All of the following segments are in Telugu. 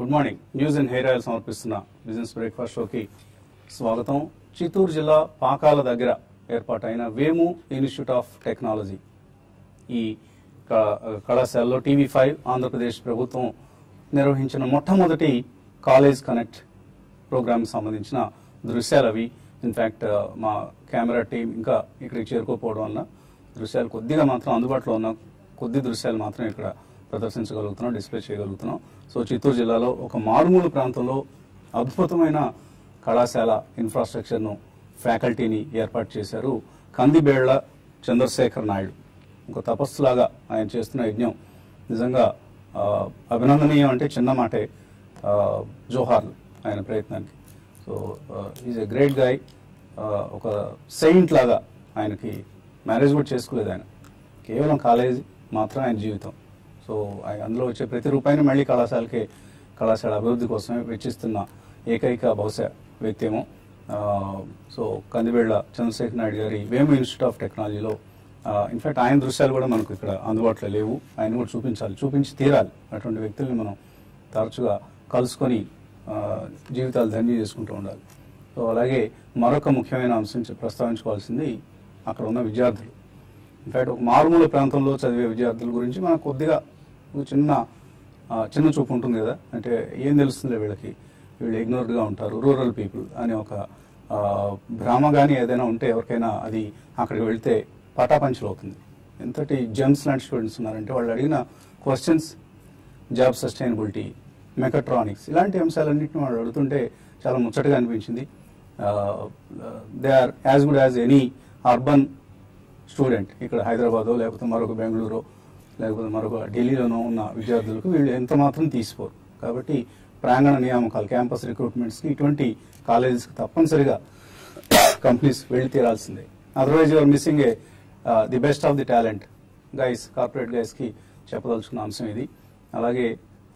Good morning news and hair oil సమర్పిస్తున్న బిజినెస్ బ్రేక్ఫాస్ట్ షోకి స్వాగతం చిత్తూరు జిల్లా పాకాల దగ్గర ఏర్పాటైన వేము ఇన్స్టిట్యూట్ ఆఫ్ టెక్నాలజీ ఈ క- కళాశాలలో టీవీ ఫైవ్ ఆంధ్రప్రదేశ్ ప్రభుత్వం నిర్వహించిన మొట్టమొదటి కాలేజ్ కనెక్ట్ ప్రోగ్రామ్ సంబంధించిన దృశ్యాలు అవి ఇన్ఫ్యాక్ట్ మా కెమెరా టీం ఇంకా ఇక్కడికి చేరుకోకపోవడం వల్ల దృశ్యాలు కొద్దిగా మాత్రం అందుబాటులో ఉన్న కొద్ది దృశ్యాలు మాత్రం ఇక్కడ ప్రదర్శించగలుగుతున్నాం డిస్ప్లే చేయగలుగుతున్నాం సో చిత్తూరు జిల్లాలో ఒక మారుమూల ప్రాంతంలో అద్భుతమైన కళాశాల ఇన్ఫ్రాస్ట్రక్చర్ను ఫ్యాకల్టీని ఏర్పాటు చేశారు కందిబేళ్ల చంద్రశేఖర్ నాయుడు ఒక తపస్సులాగా ఆయన చేస్తున్న యజ్ఞం నిజంగా ఆ, అభినందనీయం అంటే చిన్న మాటే ఆ, జోహార్లు ఆయన ప్రయత్నానికి so is a great guy ఒక సెయింట్ లాగా ఆయనకి మ్యారేజ్ కూడా చేసుకోలేదు ఆయన కేవలం కాలేజ్ మాత్రం ఆయన జీవితం సో ఆయన అందులో వచ్చే ప్రతి రూపాయిని మళ్ళీ కళాశాలకే కళాశాల అభివృద్ధి కోసమే వెచ్చిస్తున్న ఏకైక బహుశా వ్యక్తి ఏమో ఆ, so కందివేళ్ల Chandrasekhar Naidu garu Vemu institute of టెక్నాలజీలో ఇన్ఫాక్ట్ ఆయన దృశ్యాలు కూడా మనకు ఇక్కడ అందుబాటులో లేవు ఆయన కూడా చూపించాలి చూపించి తీరాలి అటువంటి వ్యక్తుల్ని మనం తరచుగా కలుసుకొని ఆ, జీవితాలు ధన్యం చేసుకుంటూ ఉండాలి సో అలాగే మరొక ముఖ్యమైన అంశం చె- ప్రస్తావించుకోవాల్సింది అక్కడ ఉన్న విద్యార్థులు ఇన్ఫాక్ట్ ఒక మారుమూల ప్రాంతంలో చదివే విద్యార్థుల గురించి మనకు కొద్దిగా ఒక చిన్న ఆ, చిన్న చూపు ఉంటుంది కదా అంటే ఏం తెలుస్తుంది వీళ్ళకి వీళ్ళు ఇగ్నోర్డ్గా ఉంటారు రూరల్ పీపుల్ అనే ఒక ఆ, భ్రమ కానీ ఏదైనా ఉంటే ఎవరికైనా అది అక్కడికి వెళ్తే పటాపంచలు అవుతుంది ఎంతటి జెమ్స్ లాంటి స్టూడెంట్స్ ఉన్నారంటే వాళ్ళు అడిగిన క్వశ్చన్స్ జాబ్ సస్టైనబిలిటీ మెకట్రానిక్స్ ఇలాంటి అంశాలన్నింటిని వాళ్ళు అడుగుతుంటే చాలా ముచ్చటగా అనిపించింది they are as good as any urban student ఇక్కడ హైదరాబాదో లేకపోతే మరొక బెంగళూరు లేకపోతే మరొక ఢిల్లీలోనో ఉన్న విద్యార్థులకు వీళ్ళు ఎంత మాత్రం తీసిపోరు కాబట్టి ప్రాంగణ నియామకాలు క్యాంపస్ రిక్రూట్మెంట్స్కి ఇటువంటి కాలేజెస్కి తప్పనిసరిగా కంపెనీస్ వెళ్ళి తీరాల్సిందే otherwise you are missing a the best of the talent guys corporate గైస్కి చెప్పదలుచుకున్న అంశం ఇది అలాగే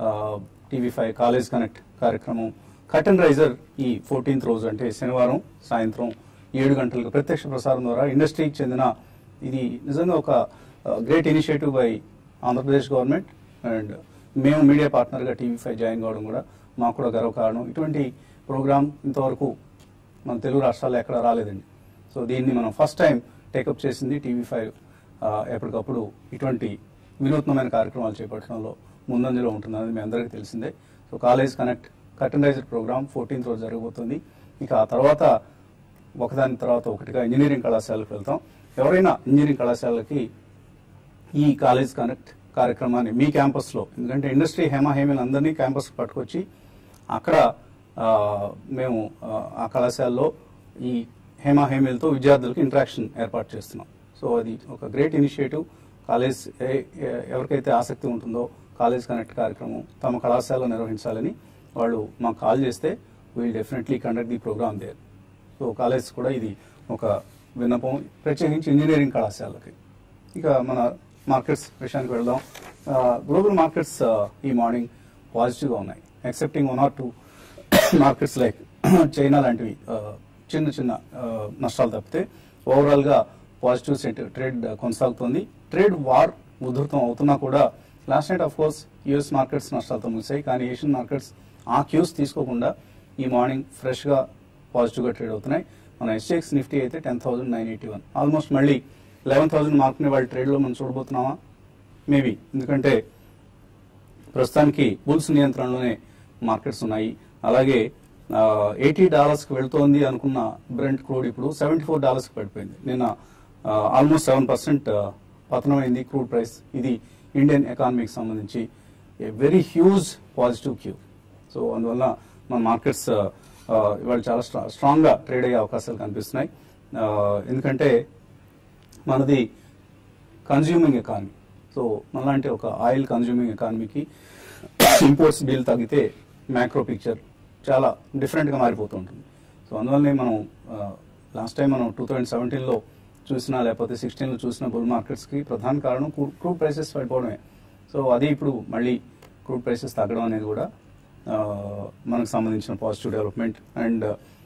టీవీ ఫైవ్ కాలేజ్ కనెక్ట్ కార్యక్రమం కటన్ రైజర్ ఈ ఫోర్టీన్త్ రోజు అంటే శనివారం సాయంత్రం ఏడు గంటలకు ప్రత్యక్ష ప్రసారం ద్వారా ఇండస్ట్రీకి చెందిన ఇది నిజంగా ఒక great initiative by Andhra Pradesh government and మేము మీడియా పార్ట్నర్గా టీవీ ఫైవ్ జాయిన్ కావడం కూడా మాకు కూడా గర్వకారణం ఇటువంటి ప్రోగ్రామ్ ఇంతవరకు మన తెలుగు రాష్ట్రాల్లో ఎక్కడ రాలేదండి సో దీన్ని మనం ఫస్ట్ టైం టేకప్ చేసింది టీవీ ఫైవ్ ఎప్పటికప్పుడు ఇటువంటి వినూత్నమైన కార్యక్రమాలు చేపట్టడంలో ముందంజలో ఉంటుందనేది మీ అందరికీ తెలిసిందే సో కాలేజ్ కనెక్ట్ కటనైజర్ ప్రోగ్రామ్ ఫోర్టీన్త్ రోజు జరగబోతుంది ఇక ఆ తర్వాత ఒకదాని తర్వాత ఒకటిగా ఇంజనీరింగ్ కళాశాలకు వెళ్తాం ఎవరైనా ఇంజనీరింగ్ కళాశాలకి ఈ కాలేజ్ కనెక్ట్ కార్యక్రమాన్ని మీ క్యాంపస్లో ఎందుకంటే ఇండస్ట్రీ హేమా హేమీలు అందరినీ క్యాంపస్కి పట్టుకొచ్చి అక్కడ ఆ, మేము ఆ, ఆ కళాశాలలో ఈ హేమా హేమీలతో విద్యార్థులకు ఇంటరాక్షన్ ఏర్పాటు చేస్తున్నాం సో అది ఒక గ్రేట్ ఇనిషియేటివ్ కాలేజ్ ఏ- ఏ- ఎవరికైతే ఆసక్తి ఉంటుందో కాలేజ్ కనెక్ట్ కార్యక్రమం తమ కళాశాలలో నిర్వహించాలని వాళ్ళు మాకు కాల్ చేస్తే we'll definitely conduct the program there so college కూడా ఇది ఒక విన్నపం ప్రత్యేకించి ఇంజనీరింగ్ కళాశాలకి ఇక మన మార్కెట్స్ విషయానికి వెళ్దాం గ్లోబల్ మార్కెట్స్ ఈ మార్నింగ్ పాజిటివ్గా ఉన్నాయి excepting one or two markets like China లాంటివి ఆ, చిన్న చిన్న ఆ, నష్టాలు తప్పితే ఓవరాల్గా పాజిటివ్ సెంట్ ట్రేడ్ కొనసాగుతోంది ట్రేడ్ వార్ ఉధృతం అవుతున్నా కూడా last night of course US markets నష్టాలతో ముగిశాయి కానీ ఏషియన్ మార్కెట్స్ ఆ క్యూస్ తీసుకోకుండా ఈ మార్నింగ్ ఫ్రెష్గా పాజిటివ్గా ట్రేడ్ అవుతున్నాయి మన ఎస్ఎక్స్ నిఫ్టీ అయితే ten thousand nine eighty one almost మళ్ళీ లెవెన్ థౌసండ్ మార్క్ని వాళ్ళ ట్రేడ్లో మనం చూడబోతున్నామా మేబీ ఎందుకంటే ప్రస్తుతానికి బుల్స్ నియంత్రణలోనే మార్కెట్స్ ఉన్నాయి అలాగే ఎయిటీ డాలర్స్కి వెళ్తోంది అనుకున్న బ్రెంట్ క్రూడ్ ఇప్పుడు సెవెంటీ ఫోర్ డాలర్స్కి పడిపోయింది నిన్న ఆల్మోస్ట్ సెవెన్ పర్సెంట్ పతనమైంది క్రూడ్ ప్రైస్ ఇది ఇండియన్ ఎకానమీకి సంబంధించి a very huge positive cue so అందువల్ల మన మార్కెట్స్ ఇవాళ చాలా స్ట్రా స్ట్రాంగ్గా ట్రేడ్ అయ్యే అవకాశాలు కనిపిస్తున్నాయి ఆ, ఎందుకంటే మనది కన్జ్యూమింగ్ ఎకానమీ సో మనలాంటి ఒక ఆయిల్ కన్జ్యూమింగ్ ఎకానమీకి ఇంపోర్ట్స్ బిల్ తగ్గితే మ్యాక్రో పిక్చర్ చాలా డిఫరెంట్గా మారిపోతూ ఉంటుంది సో అందువల్లనే మనం లాస్ట్ టైం మనం టూ థౌజండ్ సెవెంటీన్లో చూసినా లేకపోతే సిక్స్టీన్లో చూసిన బుల్ మార్కెట్స్కి ప్రధాన కారణం క్రూడ్ ప్రైసెస్ పడిపోవడమే సో అది ఇప్పుడు మళ్ళీ క్రూడ్ ప్రైసెస్ తగ్గడం అనేది కూడా ఆ, మనకు సంబంధించిన పాజిటివ్ డెవలప్మెంట్ అండ్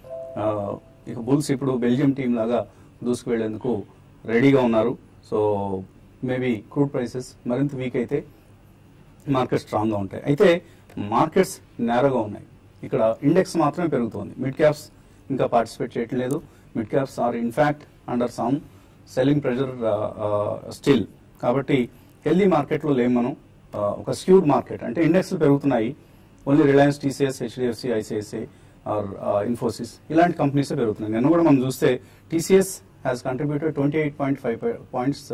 ఇక బుల్స్ ఇప్పుడు బెల్జియం టీం లాగా దూసుకు వెళ్లేందుకు రెడీగా ఉన్నారు సో మేబీ క్రూడ్ ప్రైసెస్ మరింత వీక్ అయితే మార్కెట్ స్ట్రాంగ్గా ఉంటాయి అయితే మార్కెట్స్ నేరగా ఉన్నాయి ఇక్కడ ఇండెక్స్ మాత్రమే పెరుగుతోంది మిడ్ క్యాప్స్ ఇంకా పార్టిసిపేట్ చేయట్లేదు mid caps are in fact under some selling pressure still కాబట్టి హెల్దీ మార్కెట్లో లేము మనం ఆ, ఒక స్క్యూడ్ మార్కెట్ అంటే ఇండెక్స్లు పెరుగుతున్నాయి only Reliance TCS HDFC ICICI or Infosys ఇలాంటి కంపెనీస్ పెరుగుతున్నాయి నిన్న కూడా మనం చూస్తే TCS has contributed twenty eight point five points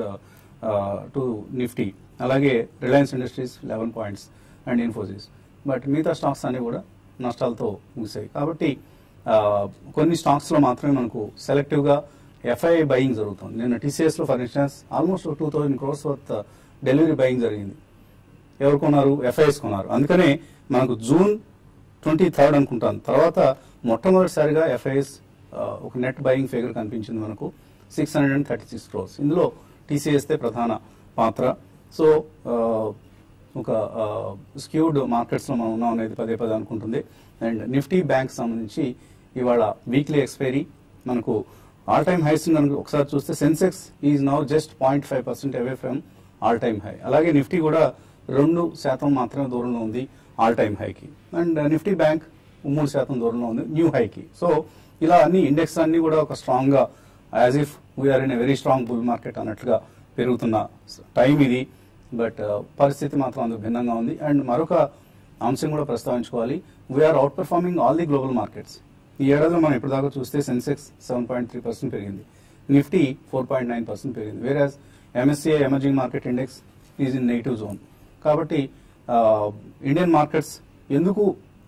to Nifty అలాగే Reliance Industries eleven points and Infosys but మిగతా స్టాక్స్ అన్ని కూడా నష్టాలతో ముగిసాయి కాబట్టి ఆ, కొన్ని స్టాక్స్ లో మాత్రమే మనకు సెలెక్టివ్ గా ఎఫ్ఐఐ బయింగ్ జరుగుతుంది నేను టీసీఎస్ లో for instance almost two thousand crores worth delivery buying జరిగింది ఎవరు కొన్నారు ఎఫ్ఐఎస్ కొన్నారు అందుకనే మనకు జూన్ ట్వంటీ థర్డ్ అనుకుంటాను తర్వాత మొట్టమొదటిసారిగా ఎఫ్ఐఎస్ ఒక నెట్ బయింగ్ ఫిగర్ కనిపించింది మనకు six hundred and thirty six crores ఇందులో టీసీఎస్ ప్రధాన పాత్ర సో ఆ, ఒక స్క్యూడ్ మార్కెట్స్ లో మనం ఉన్నాం అనేది పదే పదే అనుకుంటుంది అండ్ నిఫ్టీ బ్యాంక్ సంబంధించి ఇవాళ వీక్లీ ఎక్స్పైరీ మనకు ఆల్ టైమ్ హైస్ మనకు ఒకసారి చూస్తే Sensex is now just point five percent away from all time high అలాగే నిఫ్టీ కూడా రెండు శాతం మాత్రమే దూరంలో ఉంది ఆల్ టైమ్ హైకి అండ్ నిఫ్టీ బ్యాంక్ మూడు శాతం దూరంలో ఉంది న్యూ హైకి సో ఇలా అన్ని ఇండెక్స్ అన్ని కూడా ఒక స్ట్రాంగ్ గా as if we are in a very strong bull market అన్నట్లుగా పెరుగుతున్న టైం ఇది బట్ పరిస్థితి మాత్రం అందుకు భిన్నంగా ఉంది అండ్ మరొక అంశం కూడా ప్రస్తావించుకోవాలి we are outperforming all the global markets ఈ ఏడాదిలో మనం ఇప్పటిదాకా చూస్తే Sensex seven point three percent పెరిగింది Nifty four point nine percent పెరిగింది whereas MSCI emerging market index is in negative zone కాబట్టి ఇండియన్ మార్కెట్స్ ఎందుకు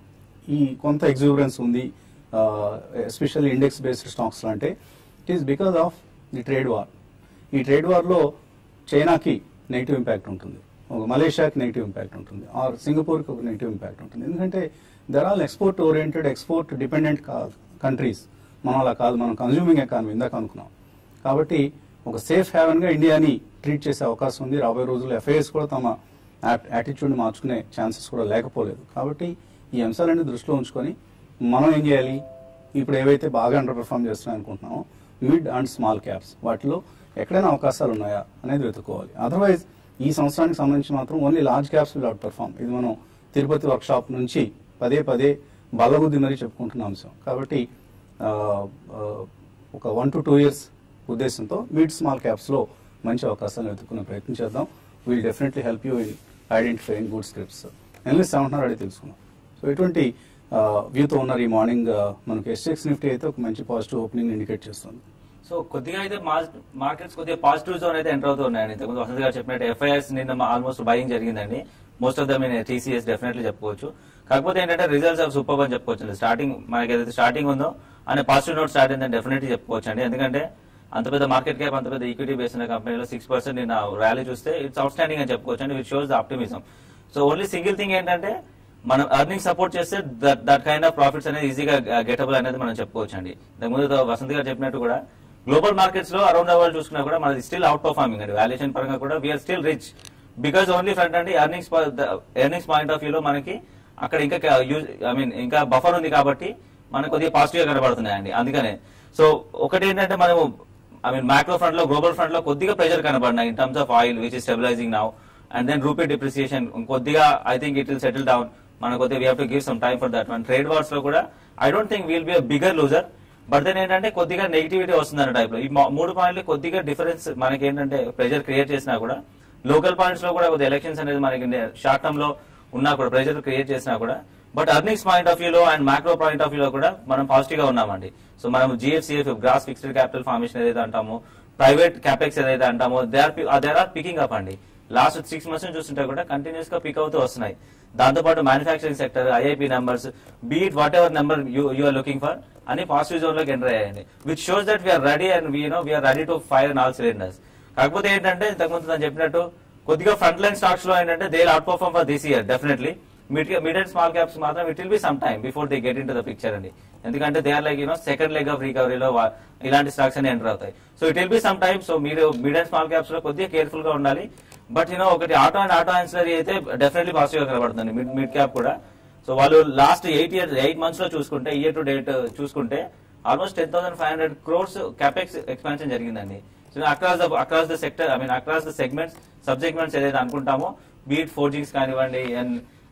ఈ కొంత ఎగ్జూబరెన్స్ ఉంది ఎస్పెషల్లీ ఇండెక్స్ బేస్డ్ స్టాక్స్ అంటే it is because of the trade war ఈ ట్రేడ్ వార్లో చైనాకి నెగిటివ్ ఇంపాక్ట్ ఉంటుంది ఒక మలేషియాకి నెగిటివ్ ఇంపాక్ట్ ఉంటుంది ఆర్ సింగపూర్కి ఒక నెగిటివ్ ఇంపాక్ట్ ఉంటుంది ఎందుకంటే they're all export oriented export dependent countries మనం అలా కాదు మనం కన్జ్యూమింగ్ ఎకానమీ ఇందాక అనుకున్నాం కాబట్టి ఒక సేఫ్ హ్యావెన్గా ఇండియాని ట్రీట్ చేసే అవకాశం ఉంది రాబోయే రోజుల్లో ఎఫ్ఐఎస్ కూడా తమ యాటిట్యూడ్ని మార్చుకునే ఛాన్సెస్ కూడా లేకపోలేదు కాబట్టి ఈ అంశాలన్నీ దృష్టిలో ఉంచుకొని మనం ఏం చేయాలి ఇప్పుడు ఏవైతే బాగా అండర్ పెర్ఫామ్ చేస్తున్నాయి అనుకుంటున్నామో మిడ్ అండ్ స్మాల్ క్యాప్స్ వాటిలో ఎక్కడైనా అవకాశాలు ఉన్నాయా అనేది వెతుక్కోవాలి అదర్వైజ్ ఈ సంవత్సరానికి సంబంధించి మాత్రం only large caps will outperform ఇది మనం తిరుపతి వర్క్ షాప్ నుంచి పదే పదే బల్లబుద్ధి మరీ చెప్పుకుంటున్న అంశం కాబట్టి ఆ, ఆ, ఒక వన్ టు టూ ఇయర్స్ ఉద్దేశంతో మిడ్ స్మాల్ క్యాప్స్ లో మంచి అవకాశాలు వెతుక్కునే ప్రయత్నం చేద్దాం will definitely help you in identifying good scripts analyst ఏమంటున్నారు అడిగి తెలుసుకుందాం సో ఎటువంటి వ్యూతో ఉన్నారు ఈ మార్నింగ్ మనకి ఎస్ఎక్స్ నిఫ్టీ అయితే ఒక మంచి పాజిటివ్ ఓపెనింగ్ ఇండికేట్ చేస్తుంది సో కొద్దిగా అయితే మార్కెట్స్ కొద్దిగా పాజిటివ్ జోన్ అయితే ఎంటర్ అవుతూ ఉన్నాయండి ఇంతకుముందు వసంత్ గారు చెప్పినట్టు ఎఫ్ఐఎస్ నిన్న ఆల్మోస్ట్ బయింగ్ జరిగిందండి most of them TCS definitely చెప్పుకోవచ్చు కాకపోతే ఏంటంటే రిజల్ట్స్ ఆఫ్ సూపర్ అని చెప్పుకోవచ్చు స్టార్టింగ్ మనకి ఏదైతే స్టార్టింగ్ ఉందో అనే పాజిటివ్ నోట్ స్టార్ట్ అయిందని డెఫినెట్లీ చెప్పుకోవచ్చు అండి ఎందుకంటే అంత పెద్ద మార్కెట్ క్యాప్ అంత పెద్ద ఈక్విటీ బేస్ ఉన్న కంపెనీలో సిక్స్ పర్సెంట్ నిన్న ర్యాలీ చూస్తే ఇట్స్ అవుట్ స్టాండింగ్ అని చెప్పుకోవచ్చు అండి which shows the optimism so only single thing ఏంటంటే మనం అర్నింగ్ సపోర్ట్ చేస్తే that that kind of profits అనేది ఈజీగా గెటబుల్ అనేది మనం చెప్పుకోవచ్చు అండి ముందు వసంత్ గారు చెప్పినట్టు కూడా గ్లోబల్ మార్కెట్స్ లో అరౌండ్ ద వరల్డ్ చూసుకున్నా కూడా మనది స్టిల్ అవుట్ పర్ఫార్మింగ్ అండి వాల్యుయేషన్ పరంగా కూడా we are still rich because only front అంటే ఎర్నింగ్స్ ఎర్నింగ్స్ పాయింట్ ఆఫ్ వ్యూలో మనకి అక్కడ ఇంకా ఐ మీన్ ఇంకా బఫర్ ఉంది కాబట్టి మనకు కొద్దిగా పాజిటివ్ గా కనబడుతున్నాయండి అందుకనే సో ఒకటి ఏంటంటే మనము ఐ మీన్ మ్యాక్రో ఫ్రంట్ లో గ్లోబల్ ఫ్రంట్ లో కొద్దిగా ప్రెషర్ కనబడినాయి in terms of oil which is stabilising now and then rupee depreciation కొద్దిగా I think it will settle down మన కొద్దిగా we have to give some time for that one trade wars లో కూడా I don't think we'll be a bigger loser but then ఏంటంటే కొద్దిగా నెగిటివిటీ వస్తుంది అన్న టైప్ లో ఈ మా- మూడు పాయింట్లు కొద్దిగా డిఫరెన్స్ మనకి ఏంటంటే ప్రెషర్ క్రియేట్ చేసినా కూడా లోకల్ పాయింట్స్ లో కూడా కొద్దిగా ఎలక్షన్స్ అనేది మనకి షార్ట్ టర్మ్ లో ఉన్నా కూడా ప్రెషర్ క్రియేట్ చేసినా కూడా బట్ అర్నింగ్స్ పాయింట్ ఆఫ్ వ్యూలో అండ్ మ్యాక్రో పాయింట్ ఆఫ్ వ్యూలో కూడా మనం పాజిటివ్ గా ఉన్నామండి సో మనం GFCF gross fixed capital formation ఏదైతే అంటామో ప్రైవేట్ క్యాపెక్స్ ఏదైతే అంటామో they are they are picking up అండి లాస్ట్ సిక్స్ మంత్స్ నుంచి చూస్తుంటే కూడా కంటిన్యూస్ గా పిక్ అవుతూ వస్తున్నాయి దాంతోపాటు manufacturing sector IIP numbers beat whatever number you are looking for అని పాజిటివ్ జోన్ లోకి ఎంటర్ అయ్యాయండి which shows that we are ready and we know we are ready to fire in all cylinders కాకపోతే ఏంటంటే ఇంతకుముందు నేను చెప్పినట్టు కొద్దిగా ఫ్రంట్ లైన్ స్టాక్స్ లో ఏంటంటే they outperform for this year definitely mid mid and small caps మాత్రం it will be some time before they get in to the picture అండి ఎందుకంటే they are like you know second leg of రికవరీలో ఇలాంటి స్టాక్స్ అని ఎంటర్ అవుతాయి so it will be some time so మీరు మిడ్ అండ్ స్మాల్ క్యాప్స్ లో కొద్దిగా కేర్ఫుల్ గా ఉండాలి బట్ యూనో ఒకటి ఆటో అండ్ ఆటో ఆన్సరీ అయితే డెఫినెట్లీ పాజిటివ్ గా కనబడుతుంది మిడ్ మిడ్ క్యాప్ కూడా సో వాళ్ళు last eight years eight months లో చూసుకుంటే ఇయర్ టు డేట్ చూసుకుంటే almost ten thousand five hundred crores capex expansion జరిగిందండి so across the across the sector I mean across the segments sub segments ఏదైతే అనుకుంటామో బీట్ ఫోర్జింగ్స్ కానివ్వండి అండ్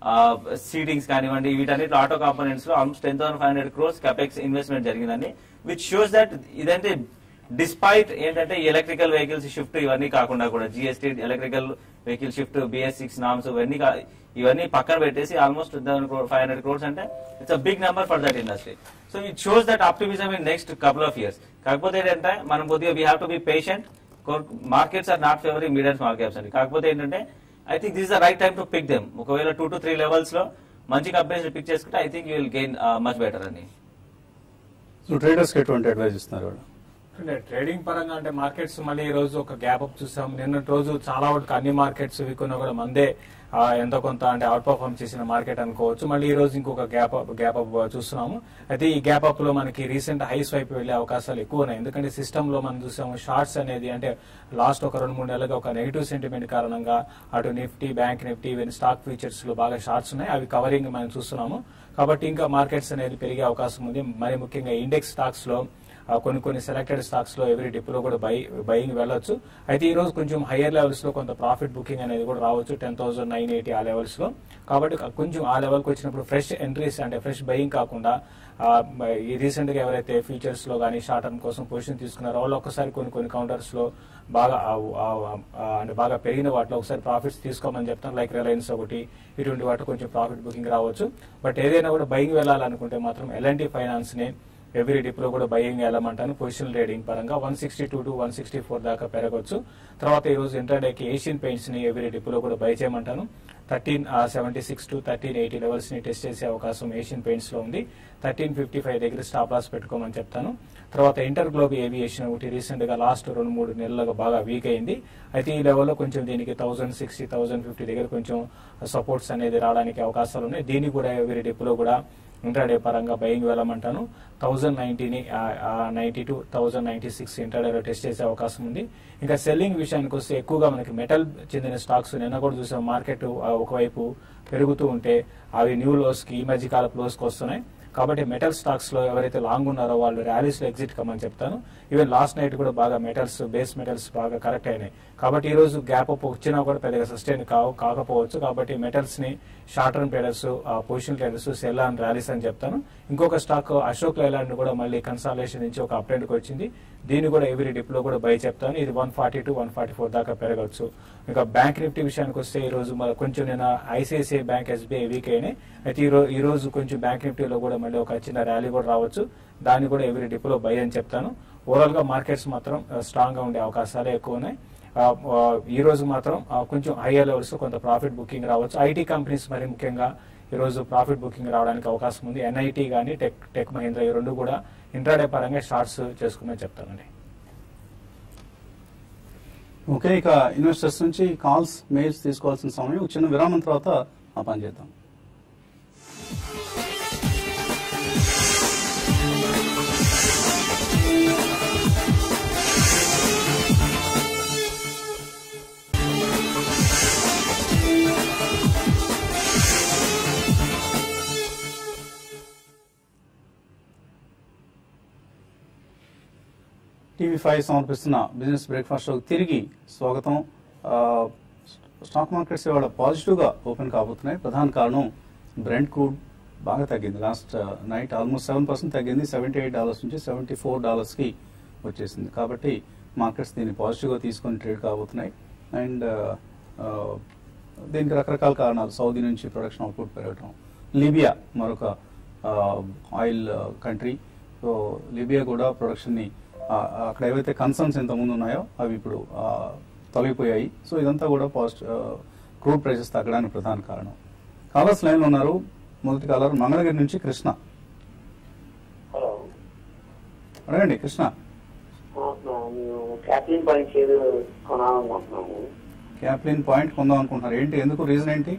సీటింగ్స్ కానివ్వండి వీటన్నిటి ఆటో కాంపోనెంట్స్ లో almost ten thousand five hundred crores capex investment జరిగిందండి విచ్ షోస్ దట్ ఇదంటే డిస్పైట్ ఏంటంటే ఎలక్ట్రికల్ వెహికల్స్ షిఫ్ట్ ఇవన్నీ కాకుండా కూడా GST electrical vehicle shift BS six norms ఇవన్నీ కా- ఇవన్నీ పక్కన పెట్టేసి ఆల్మోస్ట్ ఫైవ్ హండ్రెడ్ క్రోర్స్ అంటే it's a big number for that industry so it shows that optimism in next couple of years కాకపోతే ఏంటంటే మనం కొద్దిగా we have to be patient markets are not favouring medium small caps అండి కాకపోతే ఏంటంటే I think this the right time to pick them ఒకవేళ టూ టు త్రీ లెవెల్స్ లో మంచి కంపెనీస్ పిక్ చేసుకుంటే I think you will gain much better అండి సో ట్రేడర్స్కి ఎటువంటి అడ్వైజ్ ఇస్తున్నారు వాళ్ళు అంటే ట్రేడింగ్ పరంగా అంటే మార్కెట్స్ మళ్ళీ ఈ రోజు ఒక గ్యాప్ అప్ చూసాం నిన్నటి రోజు చాలా వరకు అన్ని మార్కెట్స్ వీకున్నా కూడా మందే ఆ, ఎంతో కొంత అంటే అవుట్ పర్ఫార్మ్ చేసిన మార్కెట్ అనుకోవచ్చు మళ్ళీ ఈ రోజు ఇంకొక గ్యాప్ అప్ గ్యాప్ అప్ చూస్తున్నాము అయితే ఈ గ్యాప్ అప్ లో మనకి రీసెంట్ హైస్ వైపు వెళ్లే అవకాశాలు ఎక్కువ ఉన్నాయి ఎందుకంటే సిస్టమ్ లో మనం చూసాము షార్ట్స్ అనేది అంటే లాస్ట్ ఒక రెండు మూడు నెలలుగా ఒక నెగిటివ్ సెంటిమెంట్ కారణంగా అటు Nifty bank Nifty even stock futures లో బాగా షార్ట్స్ ఉన్నాయి అవి కవరింగ్ మనం చూస్తున్నాము కాబట్టి ఇంకా మార్కెట్స్ అనేది పెరిగే అవకాశం ఉంది మరి ముఖ్యంగా ఇండెక్స్ స్టాక్స్ లో ఆ, కొన్ని కొన్ని సెలెక్టెడ్ స్టాక్స్ లో ఎవరీ డిప్లో కూడా బై బయింగ్ వెళ్ళొచ్చు అయితే ఈ రోజు కొంచెం హయ్యర్ లెవెల్స్ లో కొంత ప్రాఫిట్ బుకింగ్ అనేది కూడా రావచ్చు టెన్ థౌసండ్ నైన్ ఎయిటీ ఆ లెవెల్స్ లో కాబట్టి కొంచెం ఆ లెవెల్కి వచ్చినప్పుడు ఫ్రెష్ ఎంట్రీస్ అంటే ఫ్రెష్ బయింగ్ కాకుండా ఆ, ఈ రీసెంట్ గా ఎవరైతే ఫ్యూచర్స్ లో కానీ షార్ట్ టర్మ్ కోసం పొజిషన్ తీసుకున్నారో వాళ్ళు ఒక్కసారి కొన్ని కొన్ని కౌంటర్స్ లో బాగా ఆ- ఆ- ఆ- అంటే బాగా పెరిగిన వాటిలో ఒకసారి ప్రాఫిట్స్ తీసుకోమని చెప్తాను లైక్ రిలయన్స్ ఒకటి ఇటువంటి వాటి కొంచెం ప్రాఫిట్ బుకింగ్ రావచ్చు బట్ ఏదైనా కూడా బయింగ్ వెళ్ళాలనుకుంటే మాత్రం ఎల్ఎన్టీ ఫైనాన్స్ ని ఎవ్రీ డిప్లో కూడా బయింగ్ వెళ్ళమంటాను పొజిషన్ ట్రేడింగ్ పరంగా one sixty two to one sixty four దాకా పెరగవచ్చు తర్వాత ఈ రోజు ఇంటర్డేకి ఏషియన్ పెయింట్స్ ని ఎవ్రీ డిప్లో కూడా బై చేయమంటాను thirteen seventy six to thirteen eighty levels ని టెస్ట్ చేసే అవకాశం ఏషియన్ పెయింట్స్ లో ఉంది థర్టీన్ ఫిఫ్టీ ఫైవ్ దగ్గర స్టాప్ లాస్ పెట్టుకోమని చెప్తాను తర్వాత ఇంటర్ గ్లోబ్ ఏవియేషన్ ఒకటి రీసెంట్ గా లాస్ట్ రెండు మూడు నెలలుగా బాగా వీక్ అయింది అయితే ఈ లెవెల్లో కొంచెం దీనికి థౌసండ్ సిక్స్టీ థౌసండ్ ఫిఫ్టీ దగ్గర కొంచెం సపోర్ట్స్ అనేది రావడానికి అవకాశాలు ఉన్నాయి దీన్ని కూడా ఎవరి డిప్లో కూడా ఇంటర్డే పరంగా బయింగ్ వెళ్ళమంటాను థౌజండ్ నైన్టీని ninety to thousand ninety six ఇంటర్డేలో టెస్ట్ చేసే అవకాశం ఉంది ఇంకా సెల్లింగ్ విషయానికి వస్తే ఎక్కువగా మనకి మెటల్ చెందిన స్టాక్స్ నిన్న కూడా చూసాం మార్కెట్ ఒకవైపు పెరుగుతూ ఉంటే అవి న్యూ లోస్ కి ఈ మధ్య కాలపు లోస్ కి వస్తున్నాయి కాబట్టి మెటల్ స్టాక్స్ లో ఎవరైతే లాంగ్ ఉన్నారో వాళ్ళు ర్యాలీస్ లో ఎగ్జిట్ కమ్మని చెప్తాను ఈవెన్ లాస్ట్ నైట్ కూడా బాగా మెటల్స్ బేస్ మెటల్స్ బాగా కరెక్ట్ అయినాయి కాబట్టి ఈ రోజు గ్యాప్ అప్ వచ్చినా కూడా పెద్దగా సస్టైన్ కావు కాకపోవచ్చు కాబట్టి మెటల్స్ ని short term traders position traders sell and rallies అని చెప్తాను ఇంకొక స్టాక్ అశోక్ లైలాండ్ కూడా మళ్ళీ కన్సాలేషన్ నుంచి ఒక అప్డేట్ కి వచ్చింది దీన్ని కూడా ఎవరీ డిప్ లో కూడా బై చెప్తాను ఇది one forty to one forty four దాకా పెరగవచ్చు ఇంకా బ్యాంక్ నిఫ్టీ విషయానికి వస్తే ఈ రోజు మన కొంచెం నేను ఐసిఐసిఐ బ్యాంక్ ఎస్బీఐ వీక్ అయినాయి అయితే ఈ రో- ఈ రోజు కొంచెం బ్యాంక్ నిఫ్టీలో కూడా మళ్ళీ ఒక చిన్న ర్యాలీ కూడా రావచ్చు దాన్ని కూడా ఎవరీ డిప్ లో బై అని చెప్తాను ఓవరాల్ గా మార్కెట్స్ మాత్రం స్ట్రాంగ్ గా ఉండే అవకాశాలే ఎక్కువ ఉన్నాయి ఆ, ఆ, ఈ రోజు మాత్రం ఆ, కొంచెం హైయర్ లెవెల్స్ కొంత ప్రాఫిట్ బుకింగ్ రావచ్చు ఐటీ కంపెనీస్ మరి ముఖ్యంగా ఈ రోజు ప్రాఫిట్ బుకింగ్ రావడానికి అవకాశం ఉంది ఎన్ఐటీ కానీ టెక్ టెక్ మహీంద్రా ఈ రెండు కూడా ఇంట్రాడే పరంగా షార్ట్స్ చేసుకోమని చెప్తానండి ఓకే ఇక ఇన్వెస్టర్స్ నుంచి కాల్స్ మెయిల్స్ తీసుకోవాల్సిన సమయం ఒక చిన్న విరామం తర్వాత ఆ పని చేద్దాం టీవీ ఫైవ్ సమర్పిస్తున్న బిజినెస్ బ్రేక్ఫాస్ట్ షోకి తిరిగి స్వాగతం ఆ, స్టాక్ మార్కెట్స్ ఇవాళ పాజిటివ్గా ఓపెన్ కాబోతున్నాయి ప్రధాన కారణం బ్రెండ్ క్రూడ్ బాగా తగ్గింది last night almost seven percent తగ్గింది సెవెంటీ ఎయిట్ డాలర్స్ నుంచి సెవెంటీ ఫోర్ డాలర్స్కి వచ్చేసింది కాబట్టి మార్కెట్స్ దీన్ని పాజిటివ్గా తీసుకొని ట్రేడ్ కాబోతున్నాయి అండ్ దీనికి రకరకాల కారణాలు సౌదీ నుంచి ప్రొడక్షన్ అవుట్పుట్ పెరగటం లిబియా మరొక ఆయిల్ కంట్రీ సో లిబియా కూడా ప్రొడక్షన్ని ఆ, అక్కడ ఏవైతే కన్సర్న్స్ ఇంతకుముందు ఉన్నాయో అవి ఇప్పుడు ఆ, తొలగిపోయాయి సో ఇదంతా కూడా పాజిటివ్ క్రూడ్ ప్రైసెస్ తగ్గడానికి ప్రధాన కారణం కాలర్స్ లైన్లో ఉన్నారు మొదటి కాలర్ మంగళగిరి నుంచి కృష్ణ హలో అడగండి కృష్ణ మేము క్యాప్లిన్ పాయింట్ షేర్ కొనాలనుకుంటున్నాము క్యాప్లిన్ పాయింట్ కొందాం అనుకుంటున్నారు ఏంటి ఎందుకు రీజన్ ఏంటి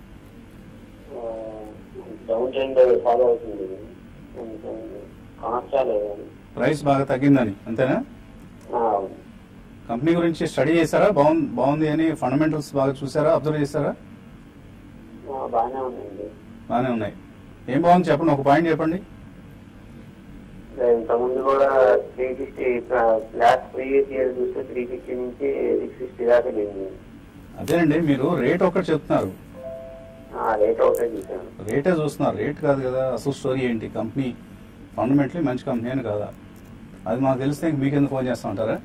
డౌన్ ట్రెండ్ ఫాలో అవుతుంది కొనొచ్చా లేదా ప్రైస్ బాగా తగ్గిందని అంతేనా ఆ, కంపెనీ గురించి స్టడీ చేశారా బాగుంది బాగుంది అని ఫండమెంటల్స్ బాగా చూసారా అబ్జర్వ్ చేశారా ఆ, బాగానే ఉందండి బాగానే ఉన్నాయి ఏం బాగుంది చెప్పండి ఒక పాయింట్ చెప్పండి ఇంతకుముందు కూడా three fifty last previous year చూస్తే త్రీ ఫిఫ్టీ నుంచి సిక్స్ ఫిఫ్టీ దాకా వెళ్ళింది అదేనండి మీరు రేట్ ఒకటి చెప్తున్నారు ఆ, రేట్ అవుతాయి చూసాను రేటే చూస్తున్నారు రేట్ కాదు కదా అసలు స్టోరీ ఏంటి కంపెనీ ఫండమెంటలీ మంచి కంపెనీ అని కాదా అది మాకు తెలిస్తే ఇంక మీకెందుకు ఫోన్ చేస్తా ఉంటారా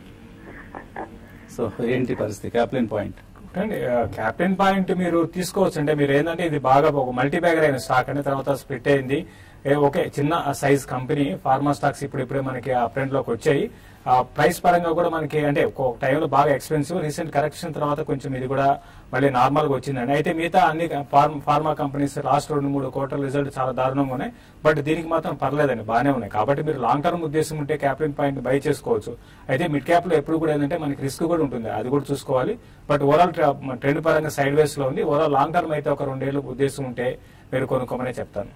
సో ఏంటి పరిస్థితి క్యాప్లిన్ పాయింట్ అండి క్యాప్టెన్ పాయింట్ మీరు తీసుకోవచ్చు అంటే మీరు ఏంటంటే ఇది బాగా ఒక మల్టీ బ్యాగర్ అయిన స్టాక్ అని తర్వాత స్ప్లిట్ అయింది ఏ, ఓకే చిన్న సైజ్ కంపెనీ ఫార్మా స్టాక్స్ ఇప్పుడు ఇప్పుడే మనకి అప్రెంట్ లోకి వచ్చాయి ఆ ప్రైస్ పరంగా కూడా మనకి అంటే ఒక టైంలో బాగా ఎక్స్పెన్సివ్ రీసెంట్ కరెక్షన్ తర్వాత కొంచెం ఇది కూడా మళ్ళీ నార్మల్ గా వచ్చిందండి అయితే మిగతా అన్ని ఫార్మ్ ఫార్మా కంపెనీస్ లాస్ట్ రెండు మూడు క్వార్టర్ రిజల్ట్ చాలా దారుణంగా ఉన్నాయి బట్ దీనికి మాత్రం పర్లేదండి బాగానే ఉన్నాయి కాబట్టి మీరు లాంగ్ టర్మ్ ఉద్దేశం ఉంటే క్యాప్టెన్ పాయింట్ బై చేసుకోవచ్చు అయితే మిడ్ క్యాప్ లో ఎప్పుడు కూడా ఏంటంటే మనకి రిస్క్ కూడా ఉంటుంది అది కూడా చూసుకోవాలి బట్ ఓవరాల్ ట్రెండ్ పరంగా సైడ్ వేస్ లో ఉంది ఓవరాల్ లాంగ్ టర్మ్ అయితే ఒక రెండేళ్ళు ఉద్దేశం ఉంటే మీరు కొనుక్కోమనే చెప్తాను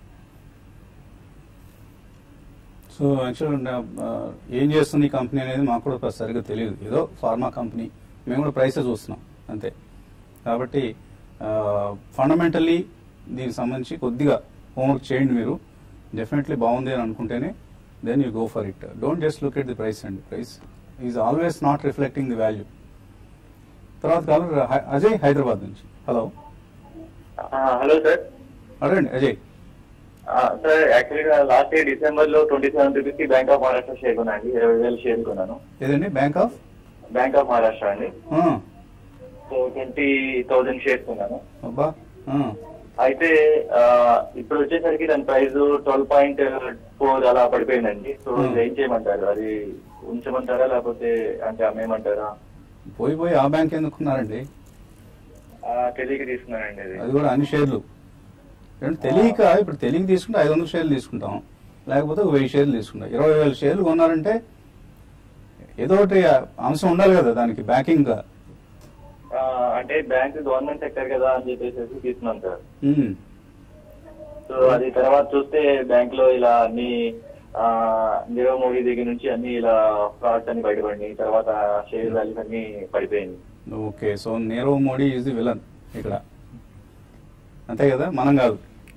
సో యాక్చువల్ ఏం చేస్తుంది ఈ కంపెనీ అనేది మాకు కూడా సరిగ్గా తెలియదు ఏదో ఫార్మా కంపెనీ మేము కూడా ప్రైసే చూస్తున్నాం అంతే కాబట్టి ఫండమెంటల్లీ దీనికి సంబంధించి కొద్దిగా హోంవర్క్ చేయండి మీరు డెఫినెట్లీ బాగుంది అని అనుకుంటేనే then you go for it don't just look at the price అండి price is always not reflecting the value తర్వాత కాలర్ అజయ్ హైదరాబాద్ నుంచి హలో హలో సార్ అడగండి అజయ్ సార్ యాక్చువల్గా లాస్ట్ ఇయర్ డిసెంబర్ లో ట్వంటీ సెవెన్ రూపీస్ కి బ్యాంక్ ఆఫ్ మహారాష్ట్ర షేర్ కొన్నాను ఇరవై వేలు షేర్ కొన్నాను ఏదండి bank of bank of Maharashtra అండి సో ట్వంటీ థౌసండ్ షేర్స్ కొన్నాను అబ్బా ఆ. అయితే ఆ, ఇప్పుడు వచ్చేసరికి దాని ప్రైస్ ట్వెల్వ్ పాయింట్ ఫోర్ అలా పడిపోయిందండి సో Hmm. ఇది ఏం చేయమంటారు అది ఉంచమంటారా లేకపోతే అంటే అమ్మేయమంటారా పోయి పోయి ఆ బ్యాంక్ ఎందుకున్నారండి ఆ, తెలియక తీసుకున్నానండి అది అది కూడా అన్ని షేర్లు ఏంటంటే తెలియక ఇప్పుడు తెలియక తీసుకుంటే ఐదు వందల షేర్లు తీసుకుంటాం లేకపోతే ఒక వెయ్యి షేర్లు తీసుకుంటాం ఇరవై వేల షేర్లు కొన్నారంటే ఏదో ఒకటి అంశం ఉండాలి కదా దానికి బ్యాకింగ్ గా ఆ, అంటే బ్యాంక్ గవర్నమెంట్ సెక్టర్ కదా అని చెప్పేసి తీసుకున్నాను సార్ ఉమ్. సో అది తర్వాత చూస్తే బ్యాంక్ లో ఇలా అన్ని ఆ, నీరవ్ మోడీ దగ్గర నుంచి అన్ని ఇలా ఫ్రాడ్స్ అన్ని బయటపడినాయి తర్వాత షేర్ వాల్యూస్ అన్ని పడిపోయింది okay so Nirav Modi is the villain ఇక్కడ అంతే కదా మనం కాదు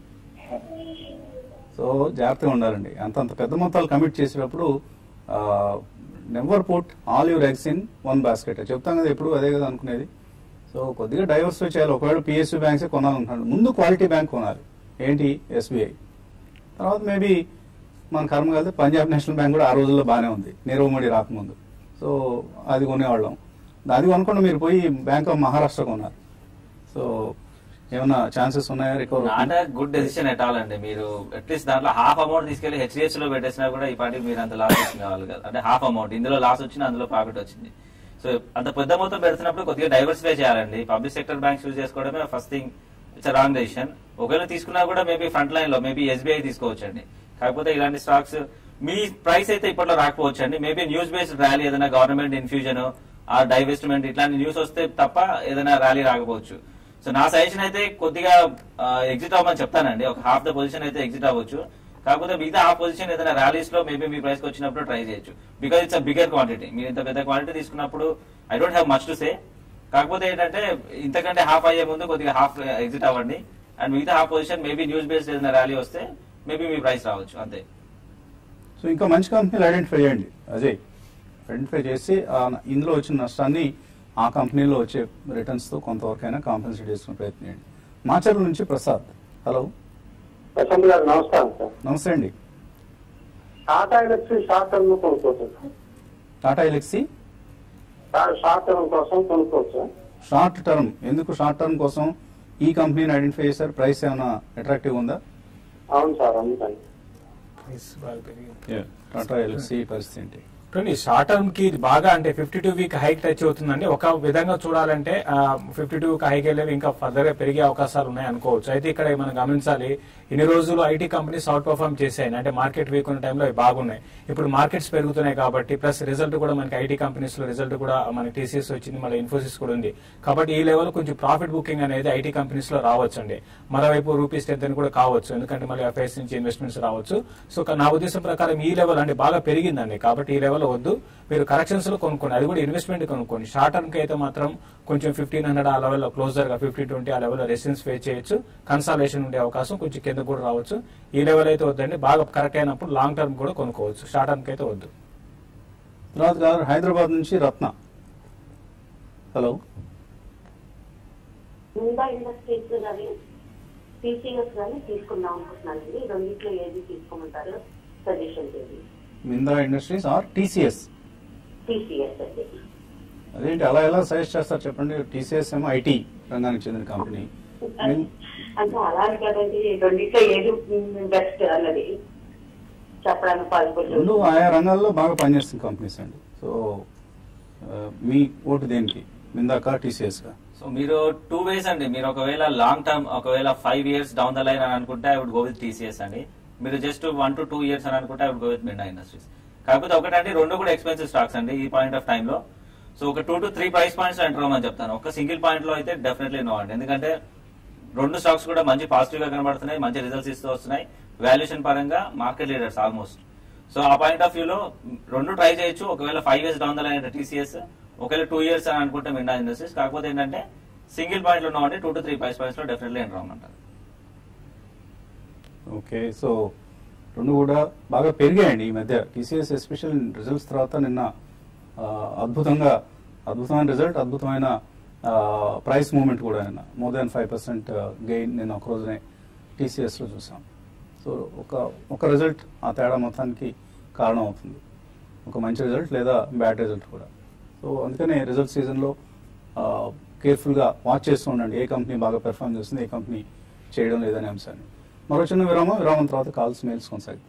సో జాగ్రత్తగా ఉండాలండి అంత అంత పెద్ద మొత్తాలు కమిట్ చేసేటప్పుడు never put all your eggs in one basket చెప్తాం కదా ఎప్పుడు అదే కదా అనుకునేది సో కొద్దిగా డైవర్సిఫై చేయాలి ఒకవేళ పిఎస్యూ బ్యాంక్సే కొనాలనుకుంటున్నాడు ముందు క్వాలిటీ బ్యాంక్ కొనాలి ఏంటి ఎస్బీఐ తర్వాత మేబీ మన కర్మ కలితే పంజాబ్ నేషనల్ బ్యాంక్ కూడా ఆ రోజుల్లో బాగానే ఉంది నీరవ్ మోడీ రాకముందు సో అది కొనేవాళ్ళం అది కొనకుండా మీరు పోయి బ్యాంక్ ఆఫ్ మహారాష్ట్ర కొన్నారు సో ఏమైనా ఛాన్సెస్ ఉన్నాయా recover not good decision at all అండి మీరు అట్లీస్ట్ దాంట్లో హాఫ్ అమౌంట్ తీసుకెళ్లి హెచ్డిఎఫ్ లో పెట్టేసినా కూడా ఈ పాటికి మీరు అంత లాస్ వచ్చిన వాళ్ళు కదా అంటే హాఫ్ అమౌంట్ ఇందులో లాస్ వచ్చింది అందులో ప్రాఫిట్ వచ్చింది సో అంత పెద్ద మొత్తం పెడుతున్నప్పుడు కొద్దిగా డైవర్సిఫై చేయాలండి పబ్లిక్ సెక్టర్ బ్యాంక్స్ యూజ్ చేసుకోవడమే first thing it's wrong decision ఒకవేళ తీసుకున్నా కూడా మేబీ ఫ్రంట్ లైన్ లో మేబీ ఎస్బీఐ తీసుకోవచ్చండి కాకపోతే ఇలాంటి స్టాక్స్ మీ ప్రైస్ అయితే ఇప్పట్లో రాకపోవచ్చు అండి మేబీ న్యూస్ బేస్డ్ ర్యాలీ ఏదైనా గవర్నమెంట్ ఇన్ఫ్యూజన్ ఆ డైవెస్ట్మెంట్ ఇట్లాంటి న్యూస్ వస్తే తప్ప ఏదైనా ర్యాలీ రాకపోవచ్చు సో నా సజెషన్ అయితే కొద్దిగా ఎగ్జిట్ అవ్వమని చెప్తానండి ఒక హాఫ్ ద పొజిషన్ అయితే ఎగ్జిట్ అవ్వచ్చు కాకపోతే మిగతా ఆ పొజిషన్ ఏదైనా ర్యాలీస్ లో మేబీ మీ ప్రైస్ వచ్చినప్పుడు ట్రై చేయొచ్చు because it's a bigger quantity మీరు ఇంత పెద్ద క్వాంటిటీ తీసుకున్నప్పుడు I don't have much to say కాకపోతే ఏంటంటే ఇంతకంటే హాఫ్ అయ్యే ముందు కొద్దిగా హాఫ్ ఎగ్జిట్ అవ్వండి అండ్ మిగతా half position maybe news based ఏదైనా ర్యాలీ వస్తే మేబీ మీ ప్రైస్ రావచ్చు అంతే సో ఇంకా మంచి కంపెనీలు ఐడెంటిఫై చేయండి అజయ్ ఐడెంటిఫై చేసి ఆ ఇందులో వచ్చిన నష్టాన్ని ఆ కంపెనీలో వచ్చే రిటర్న్స్ తో కొంతవరకైనా కాంపెన్సేట్ చేసుకునే ప్రయత్నం చేయండి మాచర్ల నుంచి ప్రసాద్ హలో ప్రశాంత్ గారు నమస్కారం సార్ నమస్తే అండి టాటా ఎలక్ట్రిక్ షార్ట్ టర్మ్ కొనుక్కోవచ్చు Tata Elxsi sir short term కోసం కొనుక్కోవచ్చు షార్ట్ టర్మ్ ఎందుకు షార్ట్ టర్మ్ కోసం ఈ కంపెనీని ఐడెంటిఫై చేశారు ప్రైస్ ఏమైనా అట్రాక్టివ్ ఉందా అవును సార్ అందుకని ప్రైస్ బాగా పెరిగింది టాటా ఎలక్సీ పరిస్థితి ఏంటి చూడండి షార్ట్ టర్మ్ కి ఇది బాగా అంటే fifty two week high touch అవుతుందండి ఒక విధంగా చూడాలంటే ఫిఫ్టీ టూ హైక్ వెళ్ళేవి ఇంకా ఫర్దర్ గా పెరిగే అవకాశాలు ఉన్నాయి అనుకోవచ్చు అయితే ఇక్కడ మనం గమనించాలి ఇన్ని రోజులు ఐటీ కంపెనీస్ అవుట్ పర్ఫార్మ్ చేశాయి అంటే మార్కెట్ వీక్ ఉన్న టైంలో అవి బాగున్నాయి ఇప్పుడు మార్కెట్స్ పెరుగుతున్నాయి కాబట్టి ప్లస్ రిజల్ట్ కూడా మనకి ఐటీ కంపెనీస్ లో రిజల్ట్ కూడా మనకి టీసీఎస్ వచ్చింది మళ్ళీ ఇన్ఫోసిస్ కూడా ఉంది కాబట్టి ఈ లెవెల్ కొంచెం ప్రాఫిట్ బుకింగ్ అనేది ఐటీ కంపెనీస్ లో రావచ్చు అండి మరోవైపు రూపీ స్ట్రెంత్ అని కూడా కావచ్చు ఎందుకంటే మళ్ళీ ఎఫ్ఐఎస్ నుంచి ఇన్వెస్ట్మెంట్స్ రావచ్చు సో కా- నా ఉద్దేశం ప్రకారం ఈ లెవెల్ అంటే బాగా పెరిగిందండి కాబట్టి ఈ లెవెల్ వద్దు మీరు కరెక్షన్స్ లో కొనుక్కోండి అది కూడా ఇన్వెస్ట్మెంట్ కొనుక్కోండి షార్ట్ టర్మ్ కి అయితే మాత్రం కొంచెం ఫిఫ్టీన్ హండ్రెడ్ ఆ లెవెల్ క్లోజర్ గా ఫిఫ్టీ ట్వంటీ ఆ లెవెల్ రెసిడెన్స్ ఫేస్ చేయొచ్చు కన్సాలేషన్ ఉండే అవకాశం కొంచెం కింద కూడా రావచ్చు ఈ లెవెల్ అయితే వద్దండి బాగా కరెక్ట్ అయినప్పుడు లాంగ్ టర్మ్ కూడా కొనుక్కోవచ్చు షార్ట్ టర్మ్ కి అయితే వద్దు తర్వాత గారు హైదరాబాద్ నుంచి రత్న హలో ముంబై ఇండస్ట్రీస్ అవి టీసీఎస్ కానీ తీసుకుందాం అనుకుంటున్నానండి ఈ రెండిట్లో ఏది తీసుకోమంటారు సజెషన్ చేయండి Minda industries or TCS TCS అండి అదేంటి అలా ఎలా సజెస్ట్ చేస్తారు చెప్పండి టీసీఎస్ ఏమో ఐటీ రంగానికి చెందిన కంపెనీ మిన్- అంటే అలా అని కదండి ఈ రెండిట్లో ఏది బెస్ట్ అన్నది చెప్పడానికి పాసిబుల్ రెండు ఆయా రంగాల్లో బాగా పనిచేస్తున్న కంపెనీస్ అండి సో ఆ, మీ ఓటు దేనికి మిందాక టీసీఎస్ గా సో మీరు టూ వేస్ అండి మీరు ఒకవేళ లాంగ్ టర్మ్ ఒకవేళ five years down the line అని అనుకుంటే I would go with TCS అండి మీరు just one to two years అని అనుకుంటే I would go with Minda industries కాకపోతే ఒకటంటే రెండు కూడా ఎక్స్పెన్సివ్ స్టాక్స్ అండి ఈ పాయింట్ ఆఫ్ టైంలో సో ఒక two to three price points enter అవ్వమని చెప్తాను ఒక సింగిల్ పాయింట్ లో అయితే డెఫినెట్లీ నో అండి ఎందుకంటే రెండు స్టాక్స్ కూడా మంచి పాజిటివ్ గా కనబడుతున్నాయి మంచి రిజల్ట్స్ ఇస్తూ వస్తున్నాయి వాల్యుయేషన్ పరంగా మార్కెట్ లీడర్స్ ఆల్మోస్ట్ సో ఆ పాయింట్ ఆఫ్ వ్యూలో రెండు ట్రై చేయొచ్చు ఒకవేళ five years down the line TCS ఒకవేళ టూ ఇయర్స్ అని అనుకుంటే మిండా ఇండస్ట్రీస్ కాకపోతే ఏంటంటే సింగిల్ పాయింట్ లో ఉన్నామంటే two to three price points లో డెఫినెట్లీ ఎంటర్ అవ్వమంటారు ఓకే సో రెండు కూడా బాగా పెరిగాయండి ఈ మధ్య టీసీఎస్ ఎస్పెషల్ రిజల్ట్స్ తర్వాత నిన్న ఆ, అద్భుతంగా అద్భుతమైన రిజల్ట్ అద్భుతమైన ప్రైస్ మూవ్మెంట్ కూడా నిన్న more than five percent gain నిన్న ఒక రోజునే TCS లో చూసాం సో ఒక ఒక రిజల్ట్ ఆ తేడా మొత్తానికి కారణం అవుతుంది ఒక మంచి రిజల్ట్ లేదా బ్యాడ్ రిజల్ట్ కూడా సో అందుకనే రిజల్ట్ సీజన్లో కేర్ఫుల్గా వాచ్ చేస్తూ ఉండండి ఏ కంపెనీ బాగా పెర్ఫామ్ చేస్తుంది ఏ కంపెనీ చేయడం లేదనే అంశాన్ని మరో చిన్న విరామం విరామం తర్వాత కాల్స్ మెయిల్స్ కొనసాగుతాయి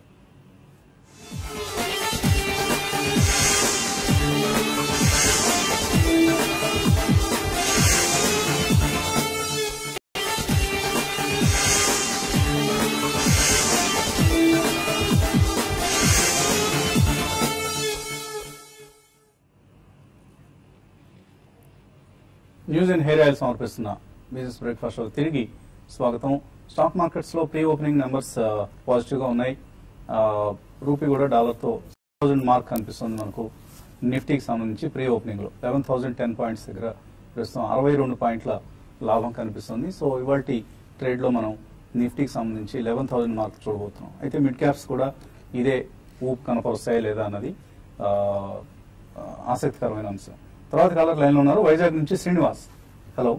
న్యూస్ అండ్ హెయిర్ ఆయిల్ సమర్పిస్తున్న బిజినెస్ బ్రేక్ఫాస్ట్ షో తిరిగి స్వాగతం స్టాక్ మార్కెట్స్ లో ప్రీ ఓపెనింగ్ నెంబర్స్ పాజిటివ్ గా ఉన్నాయి ఆ, రూపీ కూడా డాలర్ తో థౌసండ్ మార్క్ కనిపిస్తుంది మనకు నిఫ్టీకి సంబంధించి ప్రీ ఓపెనింగ్ లో లెవెన్ థౌసండ్ టెన్ పాయింట్స్ దగ్గర ప్రస్తుతం అరవై రెండు పాయింట్ల లాభం కనిపిస్తుంది సో ఇవాళ ట్రేడ్ లో మనం నిఫ్టీకి సంబంధించి లెవెన్ థౌసండ్ మార్క్ చూడబోతున్నాం అయితే మిడ్ క్యాప్స్ కూడా ఇదే ఊపు కనపరుస్తాయా లేదా అన్నది ఆ, ఆ, ఆసక్తికరమైన అంశం తర్వాత కాలర్ లైన్ లో ఉన్నారు వైజాగ్ నుంచి శ్రీనివాస్ హలో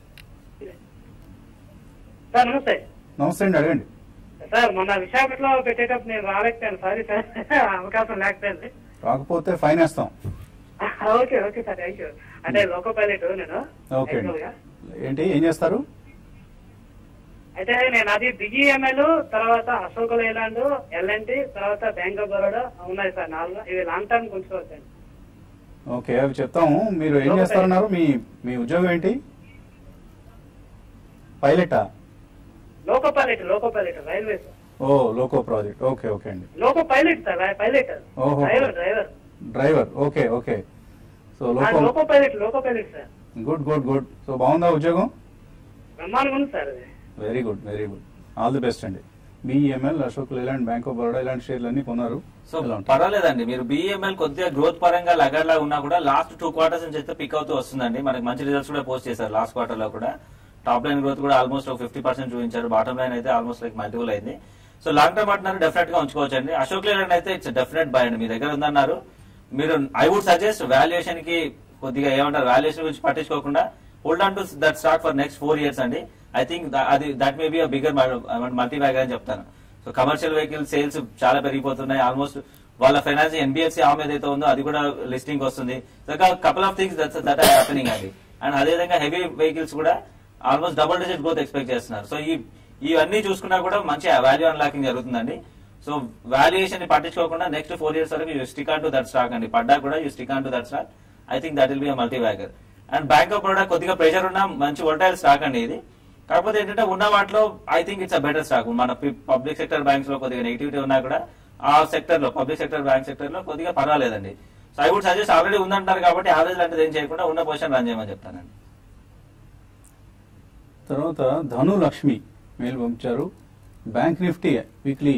సార్ నమస్తే నమస్తే అండి అడగండి సార్ మొన్న విశాఖలో పెట్టేటప్పుడు నేను రాలేకపోయాను సారీ సార్ అవకాశం లేకపోయింది రాకపోతే ఫైన్ వేస్తాం okay okay sir thank you అంటే లోకో పైలట్ నేను ఓకే actual గా. ఏంటి ఏం చేస్తారు అయితే నేను అది బిజిఎంఎల్ తర్వాత అశోక్ లేలాండ్ ఎల్ఎన్టీ తర్వాత బ్యాంక్ ఆఫ్ బరోడా ఉన్నాయి సార్ నాలుగు ఇవి లాంగ్ టర్మ్ ఉంచుకోవచ్చండి ఓకే అవి చెప్తాము మీరు ఏం చేస్తారన్నారు మీ మీ ఉద్యోగం ఏంటి పైలటా loco pilot loco pilot railway sir ఓ లోకో ప్రాజెక్ట్ ఓకే ఓకే అండి లోకో పైలట్ సార్ పైలట్ ఓహో. Driver driver driver okay okay so ఆ, loco loco pilot loco pilot sir good good good so బాగుందా ఉద్యోగం బ్రహ్మాండంగా ఉంది సార్ అది very good very good all the best అండి BEML Ashok Leyland bank of Baroda ఇలాంటి షేర్లు అన్ని కొన్నారు సో ఎలా ఉంటాయి? పర్వాలేదండి మీరు బిఎంఎల్ కొద్దిగా గ్రోత్ పరంగా లగర్లా ఉన్నా కూడా లాస్ట్ టూ క్వార్టర్స్ నుంచి అయితే పిక్ అవుతూ వస్తుందండి మనకి మంచి రిజల్ట్స్ కూడా పోస్ట్ చేశారు లాస్ట్ క్వార్టర్ లో కూడా టాప్ లైన్ గ్రోత్ కూడా ఆల్మోస్ట్ ఒక ఫిఫ్టీ పర్సెంట్ చూపించారు బాటమ్ లైన్ అయితే ఆల్మోస్ట్ లైక్ మల్టిపుల్ అయింది సో లాంగ్ టర్మ్ అంటున్నారు డెఫినెట్ గా ఉంచుకోవచ్చు అండి అశోక్ లేలాండ్ అయితే ఇట్స్ డెఫినెట్ బై అండి మీ దగ్గర ఉందన్నారు మీరు ఐ వుడ్ సజెస్ట్ వాల్యుయేషన్ కి కొద్దిగా ఏమంటారు వాల్యుయేషన్ గురించి పట్టించుకోకుండా hold on to that stock for next four years అండి ఐ థింక్ అది that may be bigger multibagger అని చెప్తాను సో కమర్షియల్ వెహికల్ సేల్స్ చాలా పెరిగిపోతున్నాయి ఆల్మోస్ట్ వాళ్ళ ఫైనాన్స్ ఎన్బిఎఫ్సి ఆమె ఏదైతే ఉందో అది కూడా లిస్టింగ్ వస్తుంది couple of things that's that are happening అండి అండ్ అదేవిధంగా హెవీ వెహికల్స్ కూడా almost double digit growth expect చేస్తున్నారు సో ఈ ఇవన్నీ చూసుకున్నా కూడా మంచి వాల్యూ అన్లాకింగ్ జరుగుతుందండి సో వాల్యుయేషన్ ని పట్టించుకోకుండా నెక్స్ట్ ఫోర్ ఇయర్స్ వరకు you stick on to that stock అండి పడ్డా కూడా you stick on to that stock I think that will be multibagger and Bank of Baroda కొద్దిగా ప్రెషర్ ఉన్న మంచి వోల్టైల్ స్టాక్ అండి ఇది కాకపోతే ఏంటంటే ఉన్న వాటిలో I think it's a better stock మన పబ్లిక్ సెక్టర్ బ్యాంక్స్ లో కొద్దిగా నెగిటివిటీ ఉన్నా కూడా ఆ సెక్టర్ లో పబ్లిక్ సెక్టర్ బ్యాంక్ సెక్టర్ లో కొద్దిగా పర్వాలేదండి so I would suggest already ఉందంటారు కాబట్టి యావరేజ్ లాంటిది ఏం చేయకుండా ఉన్న పొజిషన్ రన్ చేయమని చెప్తానండి తర్వాత ధను లక్ష్మి మెయిల్ పంపించారు బ్యాంక్ నిఫ్టీ వీక్లీ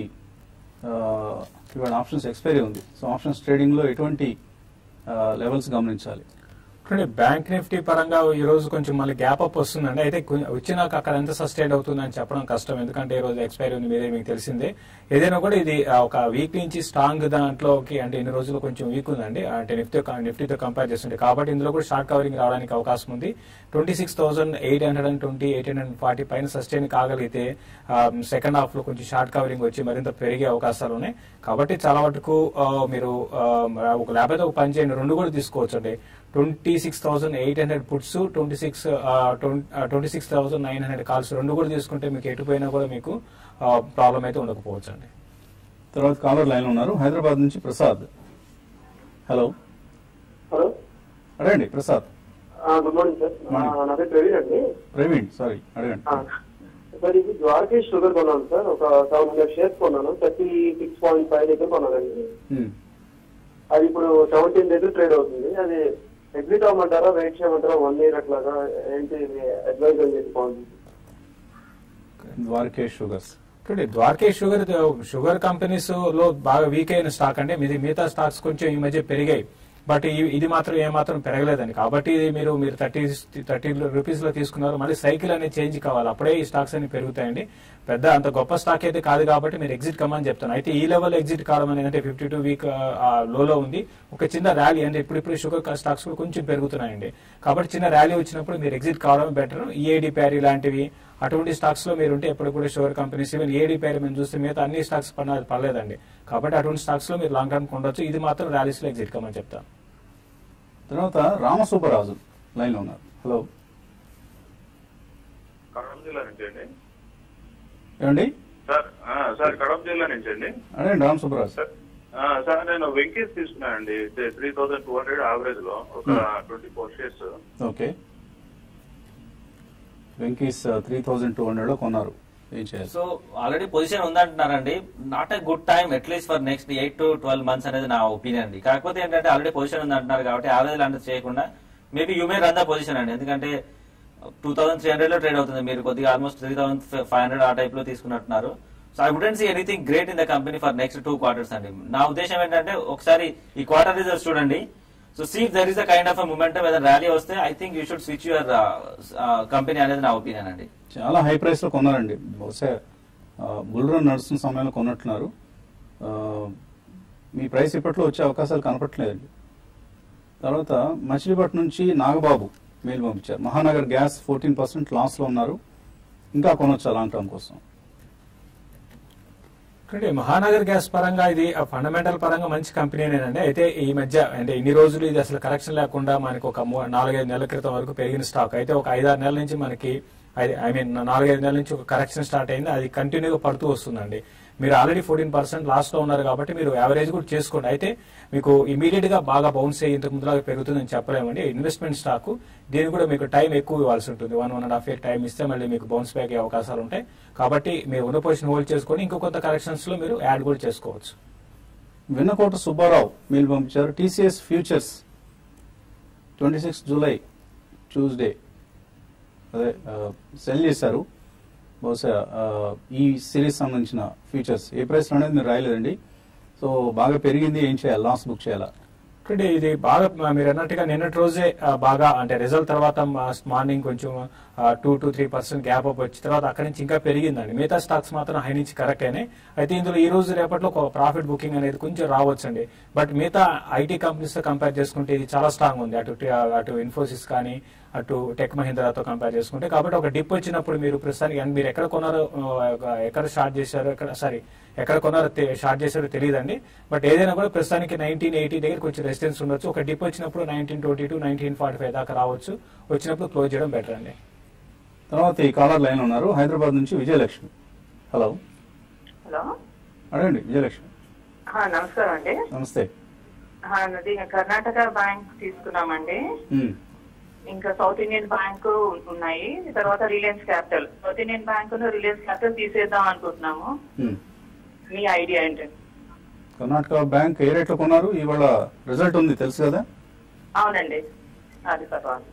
ఇవాళ ఆప్షన్స్ ఎక్స్పైరీ ఉంది సో ఆప్షన్స్ ట్రేడింగ్ లో ఎటువంటి లెవెల్స్ గమనించాలి చూడండి బ్యాంక్ నిఫ్టీ పరంగా ఈ రోజు కొంచెం మళ్ళీ గ్యాప్ అప్ వస్తుందండి అయితే కొ- వచ్చినాక అక్కడ ఎంత సస్టైన్ అవుతుందని చెప్పడం కష్టం ఎందుకంటే ఈ రోజు ఎక్స్పైరీ ఉంది మీరే మీకు తెలిసిందే ఏదైనా కూడా ఇది ఆ, ఒక వీక్ నుంచి స్ట్రాంగ్ దాంట్లోకి అంటే ఇన్ని రోజులు కొంచెం వీక్ ఉందండి అంటే నిఫ్టీ నిఫ్టీతో కంపేర్ చేస్తుంటే కాబట్టి ఇందులో కూడా షార్ట్ కవరింగ్ రావడానికి అవకాశం ఉంది twenty six thousand eight hundred and twenty eight hundred and forty పైన సస్టైన్ కాగలిగితే సెకండ్ హాఫ్ లో కొంచెం షార్ట్ కవరింగ్ వచ్చి మరింత పెరిగే అవకాశాలు ఉన్నాయి కాబట్టి చాలా వరకు ఆ, మీరు ఆ, ఒక లేకపోతే ఒక పని చేయండి రెండు కూడా తీసుకోవచ్చు అండి twenty six thousand eight hundred puts twenty six twenty six thousand nine hundred calls రెండు కూడా తీసుకుంటే మీకు ఎటుపోయినా కూడా మీకు ప్రాబ్లం అయితే ఉండకపోవచ్చు అండి తర్వాత కాలర్ లైన్ ఉన్నారు హైదరాబాద్ నుంచి ప్రసాద్ హలో హలో అడగండి Prasad good morning sir Morning. నా పేరు ప్రవీణ్ అండి ప్రవీణ్ సారీ అడగండి ఆ, సార్ ఇది ద్వారకేష్ షుగర్ కొన్నాను సార్ ఒక సెవెన్ హండ్రెడ్ షేర్స్ కొన్నాను థర్టీ సిక్స్ పాయింట్ ఫైవ్ దగ్గర కొన్నానండి ఉమ్. అది ఇప్పుడు సెవెంటీన్ దగ్గర ట్రేడ్ అవుతుంది అది ఎగ్జిట్ అవ్వమంటారా వెయిట్ చేయమంటారా వన్ ఇయర్ అట్లాగా ఏంటి అడ్వైజ్ అని చెప్పి బాగుంది ద్వారకేష్ షుగర్స్ చూడండి ద్వారకేష్ షుగర్ షుగర్ కంపెనీస్ లో బాగా వీక్ అయిన స్టాక్ అంటే మీది మిగతా స్టాక్స్ కొంచెం ఈ మధ్య పెరిగాయి బట్ ఈ- ఇది మాత్రం ఏమాత్రం పెరగలేదండి కాబట్టి ఇది మీరు మీరు థర్టీ థర్టీ రూపీస్ లో తీసుకున్నారు మళ్ళీ సైకిల్ అనేది చేంజ్ కావాలి అప్పుడే ఈ స్టాక్స్ అన్ని పెరుగుతాయండి పెద్ద అంత గొప్ప స్టాక్ అయితే కాదు కాబట్టి మీరు ఎగ్జిట్ కమని చెప్తాను అయితే ఈ లెవెల్ ఎగ్జిట్ కావడం అనేది అంటే ఫిఫ్టీ టూ వీక్ లోలో ఉంది ఒక చిన్న ర్యాలీ అంటే ఇప్పుడు ఇప్పుడు షుగర్ స్టాక్స్ కూడా కొంచెం పెరుగుతున్నాయండి కాబట్టి చిన్న ర్యాలీ వచ్చినప్పుడు మీరు ఎగ్జిట్ కావడం బెటర్ ఈఐడి ప్యారీ లాంటివి అటువంటి స్టాక్స్ లో మీరు ఉంటే ఎప్పుడు కూడా షుగర్ కంపెనీస్ ఈవెన్ ఏడీ పేరు మేము చూస్తే మిగతా అన్ని స్టాక్స్ పడిన పర్లేదండి కాబట్టి అటువంటి స్టాక్స్ లో మీరు లాంగ్ టర్మ్ ఉండొచ్చు ఇది మాత్రం ర్యాలీస్ లో ఎగ్జిట్ కమని చెప్తాను తర్వాత రామసుబ్బరాజు లైన్ లో ఉన్నారు హలో కడప జిల్లా నుంచి అండి ఏమండి సార్ ఆ, సార్ కడప జిల్లా నుంచి అండి అడగండి రామసుబ్బరాజు సార్ ఆ, సార్ నేను వెంకీస్ తీసుకున్నానండి three thousand two hundred average లో ఒక twenty four shares okay Venky's three thousand two hundred లో కొన్నారు ఏం చేయాలి సో ఆల్రెడీ పొజిషన్ ఉందంటున్నారండి not a good time at least for next eight to twelve months అనేది నా ఒపీనియన్ అండి కాకపోతే ఏంటంటే ఆల్రెడీ పొజిషన్ ఉందంటున్నారు కాబట్టి యావరేజ్ లాంటి చేయకుండా maybe you may run the position అండి ఎందుకంటే టూ థౌసండ్ త్రీ హండ్రెడ్ లో ట్రేడ్ అవుతుంది మీరు కొద్దిగా almost three thousand five hundred ఆ టైప్ లో తీసుకున్నట్టున్నారు so I wouldn't see anything great in the company for next two quarters అండి నా ఉద్దేశం ఏంటంటే ఒకసారి ఈ క్వార్టర్ రిజల్ట్స్ చూడండి so see there is a kind of momentum ఏదైనా ర్యాలీ వస్తే I think you should switch your company అనేది నా ఒపీనియన్ అండి చాలా హై ప్రైస్ లో కొన్నారండి బహుశా బుల్ రన్ నడుస్తున్న సమయంలో కొన్నట్టున్నారు ఆ, మీ ప్రైస్ ఇప్పట్లో వచ్చే అవకాశాలు కనపట్లేదండి తర్వాత మచిలీపట్నం నుంచి నాగబాబు మెయిల్ పంపించారు Mahanagar gas fourteen percent loss లో ఉన్నారు ఇంకా కొనొచ్చా లాంగ్ టర్మ్ కోసం చూడండి మహానగర్ గ్యాస్ పరంగా ఇది ఫండమెంటల్ పరంగా మంచి కంపెనీనేనండి అయితే ఈ మధ్య అంటే ఇన్ని రోజులు ఇది అసలు కరెక్షన్ లేకుండా మనకి ఒక మూ- నాలుగైదు నెలల క్రితం వరకు పెరిగిన స్టాక్ అయితే ఒక ఐదారు నెలల నుంచి మనకి ఐ మీన్ నాలుగైదు నెలల నుంచి ఒక కరెక్షన్ స్టార్ట్ అయింది అది కంటిన్యూగా పడుతూ వస్తుందండి మీరు ఆల్రెడీ ఫోర్టీన్ పర్సెంట్ లాస్ట్ లో ఉన్నారు కాబట్టి మీరు యావరేజ్ కూడా చేసుకోండి అయితే మీకు ఇమీడియట్ గా బాగా బౌన్స్ అయ్యి ఇంతకు ముందులాగా పెరుగుతుందని చెప్పలేమండి ఇన్వెస్ట్మెంట్ స్టాక్ దీని కూడా మీకు టైం ఎక్కువ ఇవ్వాల్సి ఉంటుంది one one and half year time ఇస్తే మళ్ళీ మీకు బౌన్స్ బ్యాక్ అయ్యే అవకాశాలు ఉంటాయి కాబట్టి మీరు ఉన్న పొజిషన్ హోల్డ్ చేసుకొని ఇంకో కొత్త కరెక్షన్స్ లో మీరు యాడ్ కూడా చేసుకోవచ్చు వెన్నకోట సుబ్బారావు మెయిల్ పంపించారు TCS futures twenty six July Tuesday అదే సెల్ చేశారు బహుశా ఆ, ఈ సిరీస్ సంబంధించిన ఫీచర్స్ ఏ ప్రైస్ అనేది మీరు రాయలేదండి సో బాగా పెరిగింది ఏం చేయాలి లాస్ బుక్ చేయాలా అంటే ఇది బాగా మీరు అన్నట్టుగా నిన్నటి రోజే ఆ, బాగా అంటే రిజల్ట్ తర్వాత మార్నింగ్ కొంచెం two to three percent gap up వచ్చిన తర్వాత అక్కడి నుంచి ఇంకా పెరిగిందండి మిగతా స్టాక్స్ మాత్రం హై నుంచి కరెక్ట్ అయినాయి అయితే ఇందులో ఈ రోజు రేపట్లో ఒక ప్రాఫిట్ బుకింగ్ అనేది కొంచెం రావచ్చండి బట్ మిగతా ఐటీ కంపెనీస్ తో కంపేర్ చేసుకుంటే ఇది చాలా స్ట్రాంగ్ ఉంది అటు అటు ఇన్ఫోసిస్ కానీ అటు టెక్ మహీంద్రాతో కంపేర్ చేసుకుంటే కాబట్టి ఒక డిప్ వచ్చినప్పుడు మీరు ప్రస్తుతానికి and మీరు ఎక్కడ కొన్నారో ఆ, ఎక్కడ స్టార్ట్ చేశారో ఎక్కడ సారీ ఎక్కడ కొన్నారో స్టార్ట్ చేశారో తెలియదండి బట్ ఏదైనా కూడా ప్రస్తుతానికి నైన్టీన్ ఎయిటీ దగ్గర కొంచెం రెసిస్టెన్స్ ఉండొచ్చు ఒక డిప్ వచ్చినప్పుడు nineteen twenty two nineteen forty five దాకా రావచ్చు వచ్చినప్పుడు క్లోజ్ చేయడం బెటర్ అండి తర్వాత ఈ కాలర్ లైన్ ఉన్నారు హైదరాబాద్ నుంచి విజయలక్ష్మి హలో హలో అడగండి విజయలక్ష్మి ఆ, నమస్కారం అండి నమస్తే ఆ, నాది కర్ణాటక బ్యాంక్ తీసుకున్నామండి ఉమ్, ఇంకా సౌత్ ఇండియన్ బ్యాంక్ ఉన్నాయి తర్వాత Reliance Capital South Indian Bank Reliance Capital తీసేద్దాం అనుకుంటున్నాము ఉమ్. మీ ఐడియా ఏంటండి కర్ణాటక బ్యాంక్ ఏ రేట్లో కొన్నారు ఇవాళ రిజల్ట్ ఉంది తెలుసు కదా అవునండి అది పర్వాలి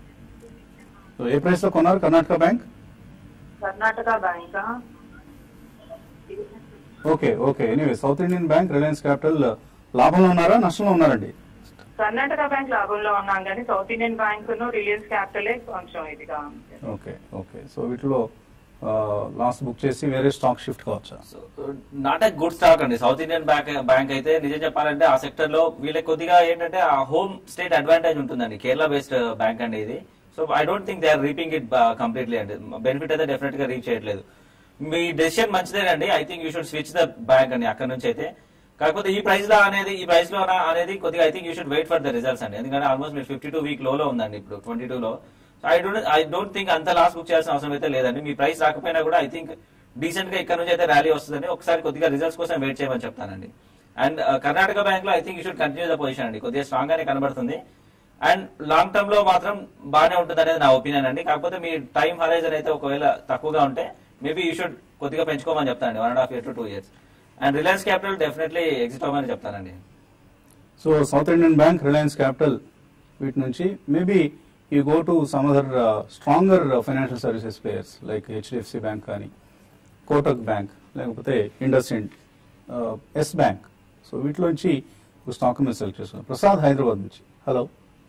సో ఏ ప్రైస్ లో కొన్నారు కర్ణాటక బ్యాంక్ కర్ణాటక బ్యాంకా okay okay anyway South Indian Bank Reliance Capital లాభంలో ఉన్నారా నష్టంలో ఉన్నారండి కర్ణాటక బ్యాంక్ లాభంలో ఉన్నాం కానీ సౌత్ ఇండియన్ బ్యాంక్ ను రిలయన్స్ క్యాపిటలే కొంచెం ఇదిగా ఉంది ఓకే ఓకే సో వీటిలో లాస్ట్ బుక్ చేసి వేరే స్టాక్ షిఫ్ట్ కావచ్చా నాట్ ఏ గుడ్ స్టాక్ అండి సౌత్ ఇండియన్ బ్యాంక్ బ్యాంక్ అయితే నిజం చెప్పాలంటే ఆ సెక్టర్ లో వీళ్ళకి కొద్దిగా ఏంటంటే ఆ హోమ్ స్టేట్ అడ్వాంటేజ్ ఉంటుందండి కేరళ బేస్డ్ బ్యాంక్ అండి ఇది so I don't think they are reaping it completely అండి బెనిఫిట్ అయితే డెఫినెట్ గా రీచ్ చేయట్లేదు మీ డెసిషన్ మంచిదేనండి I think you should switch the bank అండి అక్కడ నుంచి అయితే కాకపోతే ఈ ప్రైస్ లో అనేది ఈ ప్రైస్ లో అనేది కొద్దిగా I think you should wait for the results అండి ఎందుకంటే ఆల్మోస్ట్ మీరు ఫిఫ్టీ టూ వీక్ లోలో ఉందండి ఇప్పుడు ట్వంటీ టూ లో I don't I don't think అంత లాస్ బుక్ చేయాల్సిన అవసరం అయితే లేదండి మీ ప్రైస్ రాకపోయినా కూడా ఐ థింక్ డీసెంట్ గా ఇక్కడ నుంచి అయితే ర్యాలీ వస్తుందని ఒకసారి కొద్దిగా రిజల్ట్స్ కోసం వెయిట్ చేయమని చెప్తానండి అండ్ కర్ణాటక బ్యాంక్ లో I think you should continue the position అండి కొద్దిగా స్ట్రాంగ్ గానే కనబడుతుంది అండ్ లాంగ్ టర్మ్ లో మాత్రం బాగానే ఉంటుంది అనేది నా ఒపీనియన్ అండి కాకపోతే మీ టైం హరైజన్ అయితే ఒకవేళ తక్కువగా ఉంటే మేబీ యూ షుడ్ కొద్దిగా పెంచుకోమని చెప్తానండి one and half year to two years and Reliance Capital definitely exit అవ్వమని చెప్తానండి so South Indian Bank Reliance Capital వీటి నుంచి maybe you go to some other stronger financial services players like HDFC Bank కానీ కోటక్ బ్యాంక్ లేకపోతే IndusInd Yes Bank so వీటిలోంచి ఒక స్టాక్ మీద సెలెక్ట్ చేసుకున్నాం ప్రసాద్ హైదరాబాద్ నుంచి hello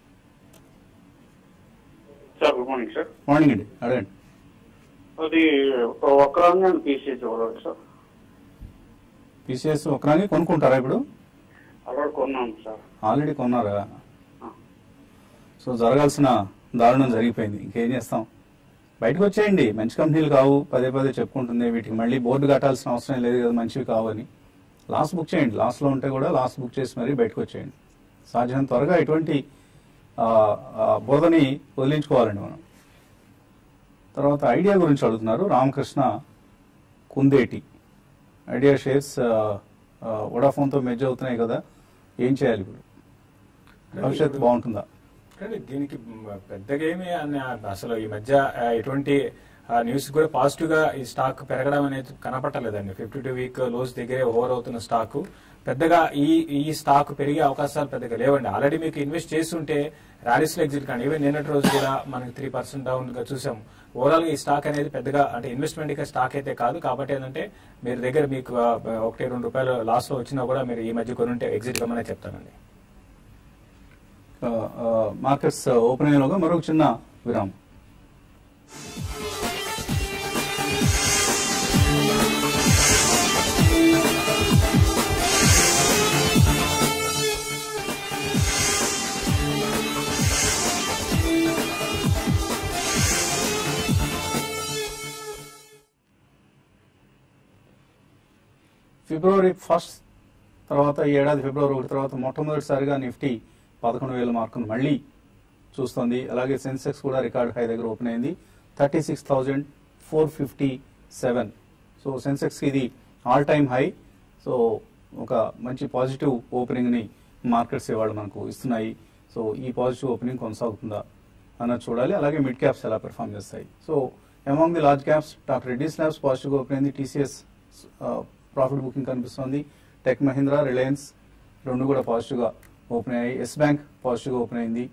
sir good morning sir morning అండి అడగండి అది ఒక రంగం పీసీసీ ఇవ్వలేదు సార్ పీసీఎస్ ఒకరాని కొనుక్కుంటారా ఇప్పుడు అక్కడ కొన్నాను సార్ ఆల్రెడీ కొన్నారా సో జరగాల్సిన దారుణం జరిగిపోయింది ఇంకేం చేస్తాం బయటకు వచ్చేయండి మంచి కంపెనీలు కావు పదే పదే చెప్పుకుంటుంది వీటికి మళ్ళీ బోర్డు కట్టాల్సిన అవసరం లేదు కదా మంచివి కావని లాస్ట్ బుక్ చేయండి లాస్ట్లో ఉంటే కూడా లాస్ట్ బుక్ చేసి మరీ బయటకు వచ్చేయండి సాధ్యం త్వరగా ఇటువంటి ఆ, ఆ, బోధని వదిలించుకోవాలండి మనం తర్వాత ఐడియా గురించి అడుగుతున్నారు రామకృష్ణ కుందేటి ఐడియా షేర్స్ వడాఫోన్తో మెజ్ అవుతున్నాయి కదా ఏం చేయాలి ఇప్పుడు భవిష్యత్తు బాగుంటుందా కానీ దీనికి మ, పెద్దగా ఏమి అన్న- అసలు ఈ మధ్య ఆ, ఎటువంటి ఆ, న్యూస్ కూడా పాజిటివ్ గా ఈ స్టాక్ పెరగడం అనేది కనపట్టలేదండి ఫిఫ్టీ టూ వీక్ లోస్ దగ్గరే ఓవర్ అవుతున్న స్టాక్ పెద్దగా ఈ ఈ స్టాక్ పెరిగే అవకాశాలు పెద్దగా లేవండి ఆల్రెడీ మీకు ఇన్వెస్ట్ చేస్తుంటే ర్యాలీస్ లో ఎగ్జిట్ కానీ ఈవెన్ నిన్నటి రోజు కూడా మనకి త్రీ పర్సెంట్ డౌన్ గా చూసాం ఓవరాల్ గా ఈ స్టాక్ అనేది పెద్దగా అంటే ఇన్వెస్ట్మెంట్ గా స్టాక్ అయితే కాదు కాబట్టి ఏంటంటే మీరు దగ్గర మీకు ఆ, ఒకటి రెండు రూపాయలు లాస్ లో వచ్చినా కూడా మీరు ఈ మధ్య కొనుంటే ఎగ్జిట్ కమ్మనే చెప్తానండి మార్కెట్స్ ఓపెన్ అయ్యేలోగా మరొక చిన్న విరామం ఫిబ్రవరి ఫస్ట్ తర్వాత ఈ ఏడాది ఫిబ్రవరి ఒకటి తర్వాత మొట్టమొదటిసారిగా నిఫ్టీ పదకొండు వేల మార్కును మళ్ళీ చూస్తోంది అలాగే సెన్సెక్స్ కూడా రికార్డ్ హై దగ్గర ఓపెన్ అయింది thirty six thousand four fifty seven so Sensex ఇది ఆల్ టైమ్ హై సో ఒక మంచి పాజిటివ్ ఓపెనింగ్ ని మార్కెట్స్ ఇవాళ మనకు ఇస్తున్నాయి సో ఈ పాజిటివ్ ఓపెనింగ్ కొనసాగుతుందా అన్నది చూడాలి అలాగే మిడ్ క్యాప్స్ ఎలా పెర్ఫామ్ చేస్తాయి so among the large caps doctor Reddy's labs positive open అయింది టీసీఎస్ ప్రాఫిట్ బుకింగ్ కనిపిస్తోంది టెక్ మహీంద్రా రిలయన్స్ రెండు కూడా పాజిటివ్ గా ఓపెన్ అయ్యాయి ఎస్ బ్యాంక్ పాజిటివ్ గా ఓపెన్ అయింది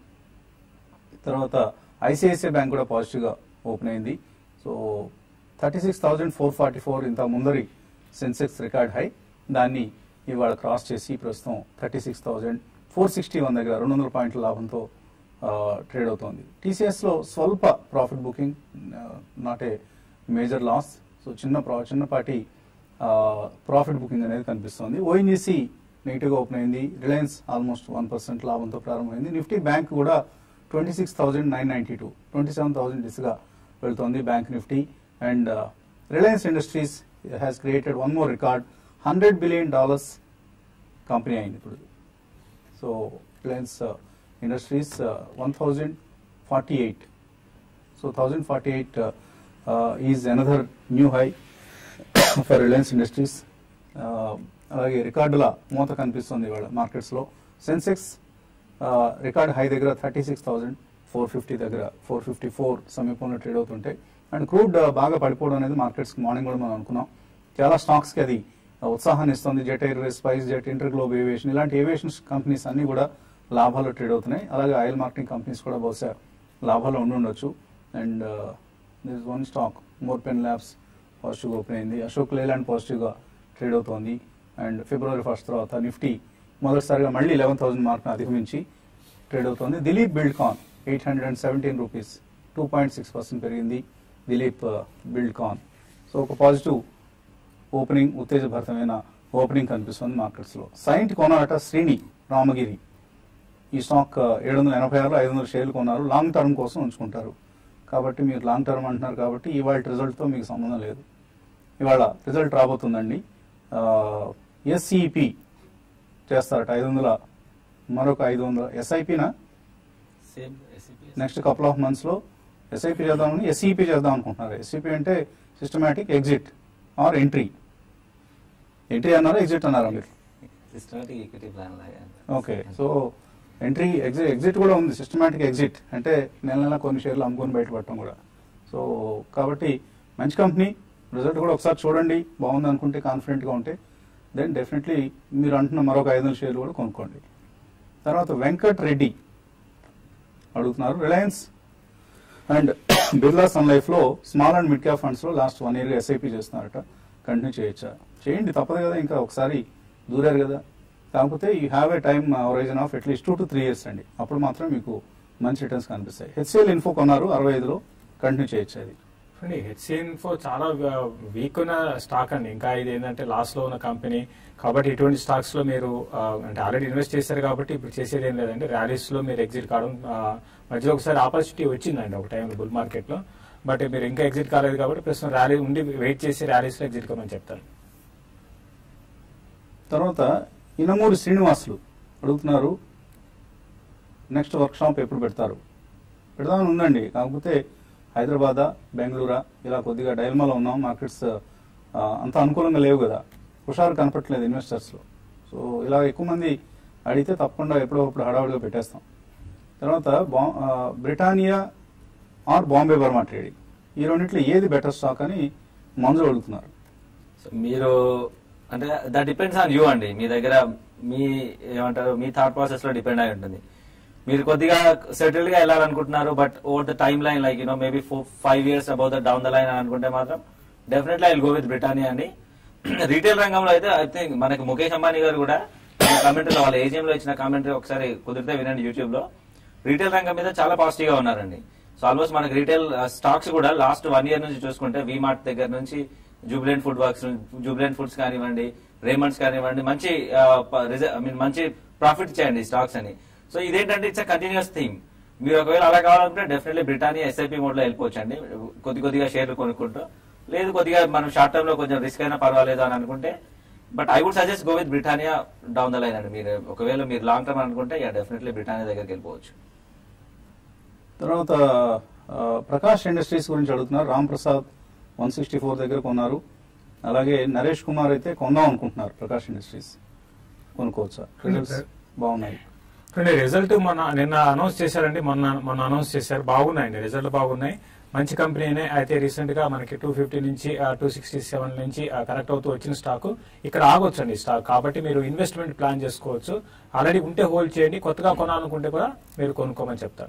తర్వాత ఐసిఐసిఐ బ్యాంక్ కూడా పాజిటివ్ గా ఓపెన్ అయింది so thirty six thousand four forty four ఇంత ముందరి సెన్సెక్స్ రికార్డ్ హై దాన్ని ఇవాళ క్రాస్ చేసి ప్రస్తుతం thirty six thousand four sixty one దగ్గర రెండు వందల పాయింట్ల లాభంతో ట్రేడ్ అవుతోంది టీసీఎస్ లో స్వల్ప profit booking not a major loss so చిన్న ప్రా చిన్నపాటి ప్రాఫిట్ బుకింగ్ అనేది కనిపిస్తోంది ఓఎన్జీసీ నెగిటివ్ గా ఓపెన్ అయింది రిలయన్స్ ఆల్మోస్ట్ వన్ పర్సెంట్ లాభంతో ప్రారంభమైంది నిఫ్టీ బ్యాంక్ కూడా twenty six thousand nine ninety two twenty seven thousand దిశగా వెళ్తోంది bank Nifty and Reliance Industries has created one more record hundred billion dollars company అయింది ఇప్పుడు so Reliance Industries one thousand forty eight so thousand forty eight is another new high for Reliance Industries అలాగే రికార్డుల మూత కనిపిస్తుంది ఇవాళ మార్కెట్స్లో సెన్సెక్స్ రికార్డ్ హై దగ్గర thirty six thousand four fifty దగ్గర ఫోర్ ఫిఫ్టీ ఫోర్ సమీపంలో ట్రేడ్ అవుతుంటాయి అండ్ క్రూడ్ బాగా పడిపోవడం అనేది మార్కెట్స్ మార్నింగ్ కూడా మనం అనుకున్నాం చాలా స్టాక్స్ కి అది ఉత్సాహాన్ని ఇస్తుంది Jet Airways SpiceJet InterGlobe aviation ఇలాంటి ఏవియేషన్ కంపెనీస్ అన్ని కూడా లాభాల్లో ట్రేడ్ అవుతున్నాయి అలాగే ఆయిల్ మార్కెటింగ్ కంపెనీస్ కూడా బహుశా లాభాల్లో ఉండి ఉండొచ్చు and this one stock Morepen labs positive open అయింది అశోక్ లేలాండ్ పాజిటివ్ గా ట్రేడ్ అవుతోంది అండ్ ఫిబ్రవరి ఫస్ట్ తర్వాత నిఫ్టీ మొదటిసారిగా మళ్ళీ లెవెన్ థౌసండ్ మార్క్ అధిగమించి ట్రేడ్ అవుతుంది Dilip Buildcon eight hundred and seventeen rupees two point six percent పెరిగింది దిలీప్ బిల్డ్కాన్ సో ఒక పాజిటివ్ ఓపెనింగ్ ఉత్తేజభరితమైన ఓపెనింగ్ కనిపిస్తుంది మార్కెట్స్లో సైంట్ కొనాలట శ్రీని రామగిరి ఈ స్టాక్ ఏడు వందల ఎనభై ఆరు ఐదు వందల షేర్లు కొన్నారు లాంగ్ టర్మ్ కోసం ఉంచుకుంటారు కాబట్టి మీరు లాంగ్ టర్మ్ అంటున్నారు కాబట్టి ఇవాళ రిజల్ట్తో మీకు సంబంధం లేదు ఇవాళ రిజల్ట్ రాబోతుందండి ఎస్సిపి చేస్తారట ఐదు వందల మరొక ఐదు వందల ఎస్ఐపినా సేమ్ నెక్స్ట్ కపుల్ ఆఫ్ మంత్స్లో ఎస్ఐపి చేద్దామని ఎస్ఈపి చేద్దాం అనుకుంటున్నారు ఎస్ఈపి అంటే systematic exit or entry entry అన్నారా ఎగ్జిట్ అన్నారా మీరు సిస్టమేటిక్ ఈక్విటీ ప్లాన్ లాగా okay so entry exit exit కూడా ఉంది సిస్టమేటిక్ ఎగ్జిట్ అంటే నెల నెల కొన్ని షేర్లు అమ్ముకొని బయటపడటం కూడా సో కాబట్టి మంచి కంపెనీ రిజల్ట్ కూడా ఒకసారి చూడండి బాగుంది అనుకుంటే కాన్ఫిడెంట్గా ఉంటే దెన్ డెఫినెట్లీ మీరు అంటున్న మరొక ఐదు వందల షేర్లు కూడా కొనుక్కోండి తర్వాత వెంకట్ రెడ్డి అడుగుతున్నారు రిలయన్స్ అండ్ బిర్లా సన్ లైఫ్లో స్మాల్ అండ్ మిడ్ క్యాప్ ఫండ్స్లో లాస్ట్ వన్ ఇయర్ ఎస్ఐపి చేస్తున్నారట కంటిన్యూ చేయొచ్చా చేయండి తప్పదు కదా ఇంకా ఒకసారి దూరారు కదా కాకపోతే you have a time horizon of at least two to three years అండి అప్పుడు మాత్రం మీకు మంచి రిటర్న్స్ కనిపిస్తాయి హెచ్సిఎల్ ఇన్ఫో కొన్నారు అరవై ఐదులో కంటిన్యూ చేయొచ్చు అది చూడండి హెచ్సిఎన్ఫో చాలా వీక్ ఉన్న స్టాక్ అండి ఇంకా ఇది ఏంటంటే లాస్ లో ఉన్న కంపెనీ కాబట్టి ఇటువంటి స్టాక్స్ లో మీరు ఆ, అంటే ఆల్రెడీ ఇన్వెస్ట్ చేశారు కాబట్టి ఇప్పుడు చేసేది ఏం లేదండి ర్యాలీస్ లో మీరు ఎగ్జిట్ కావడం ఆ, మధ్యలో ఒకసారి ఆపర్చునిటీ వచ్చిందండి ఒక టైం బుల్ మార్కెట్ లో బట్ మీరు ఇంకా ఎగ్జిట్ కాలేదు కాబట్టి ప్రస్తుతం ర్యాలీ ఉండి వెయిట్ చేసి ర్యాలీస్ లో ఎగ్జిట్ కమని చెప్తాను తర్వాత ఇనమూరి శ్రీనివాసులు అడుగుతున్నారు నెక్స్ట్ వర్క్ షాప్ ఎప్పుడు పెడతారు పెడదామని ఉందండి కాకపోతే హైదరాబాదా బెంగళూరా ఇలా కొద్దిగా డైల్మాలో ఉన్నాం మార్కెట్స్ ఆ, అంత అనుకూలంగా లేవు కదా హుషారు కనపట్లేదు ఇన్వెస్టర్స్లో సో ఇలా ఎక్కువ మంది అడిగితే తప్పకుండా ఎప్పుడో ఒకప్పుడు హడావుడిగా పెట్టేస్తాం తర్వాత బా ఆ, Britannia or Bombay Burmah trading ఈ రెండిట్లో ఏది బెటర్ స్టాక్ అని మంజు అడుగుతున్నారు సో మీరు అంటే దట్ డిపెండ్స్ ఆన్ యూ అండి మీ దగ్గర మీ ఏమంటారు మీ థాట్ ప్రాసెస్ లో డిపెండ్ అయి ఉంటుంది మీరు కొద్దిగా సెటిల్డ్ గా వెళ్ళాలనుకుంటున్నారు but over the timeline like you know maybe four five years about the down the line అని అనుకుంటే మాత్రం definitely I go with Britannia అండి రీటైల్ రంగంలో అయితే ఐ థింక్ మనకి ముఖేష్ అంబానీ గారు కూడా కామెంటరీ వాళ్ళ ఏజిఎం లో ఇచ్చిన కామెంటరీ ఒకసారి కుదిరితే వినండి యూట్యూబ్ లో రీటైల్ రంగం మీద చాలా పాజిటివ్ గా ఉన్నారండి సో ఆల్మోస్ట్ మనకి రీటైల్ స్టాక్స్ కూడా లాస్ట్ వన్ ఇయర్ నుంచి చూసుకుంటే వీమార్ట్ దగ్గర నుంచి Jubilant food works Jubilant foods కానివ్వండి రేమండ్స్ కానివ్వండి మంచి ఐ మీన్ మంచి ప్రాఫిట్ చేయండి స్టాక్స్ అని సో ఇదేంటంటే ఇట్స్ కంటిన్యూస్ థీమ్ మీరు ఒకవేళ అలా కావాలనుకుంటే డెఫినెట్లీ బ్రిటానియా ఎస్ఐపి మోడ్ లో వెళ్ళిపోవచ్చు అండి కొద్ది కొద్దిగా షేర్లు కొనుక్కుంటూ లేదు కొద్దిగా మనం షార్ట్ టర్మ్ లో కొంచెం రిస్క్ అయినా పర్వాలేదు అని అనుకుంటే but I would suggest go with Britannia down the line అండి మీరు ఒకవేళ మీరు లాంగ్ టర్మ్ అనుకుంటే యా డెఫినెట్లీ బ్రిటానియా దగ్గరికి వెళ్ళిపోవచ్చు తర్వాత ఆ, ప్రకాష్ ఇండస్ట్రీస్ గురించి అడుగుతున్నారు Ram Prasad one sixty four దగ్గర కొన్నారు అలాగే నరేష్ కుమార్ అయితే కొందాం అనుకుంటున్నారు ప్రకాష్ ఇండస్ట్రీస్ కొనుక్కోవచ్చా రిజల్ట్స్ బాగున్నాయి చూడండి రిజల్ట్ మొన్న నిన్న అనౌన్స్ చేశారండి మొన్న మొన్న అనౌన్స్ చేశారు బాగున్నాయండి రిజల్ట్ బాగున్నాయి మంచి కంపెనీనే అయితే రీసెంట్ గా మనకి టూ ఫిఫ్టీ నుంచి టూ సిక్స్టీ సెవెన్ నుంచి కరెక్ట్ అవుతూ వచ్చిన స్టాక్ ఇక్కడ ఆగొచ్చు అండి స్టాక్ కాబట్టి మీరు ఇన్వెస్ట్మెంట్ ప్లాన్ చేసుకోవచ్చు ఆల్రెడీ ఉంటే హోల్డ్ చేయండి కొత్తగా కొనాలనుకుంటే కూడా మీరు కొనుక్కోమని చెప్తాను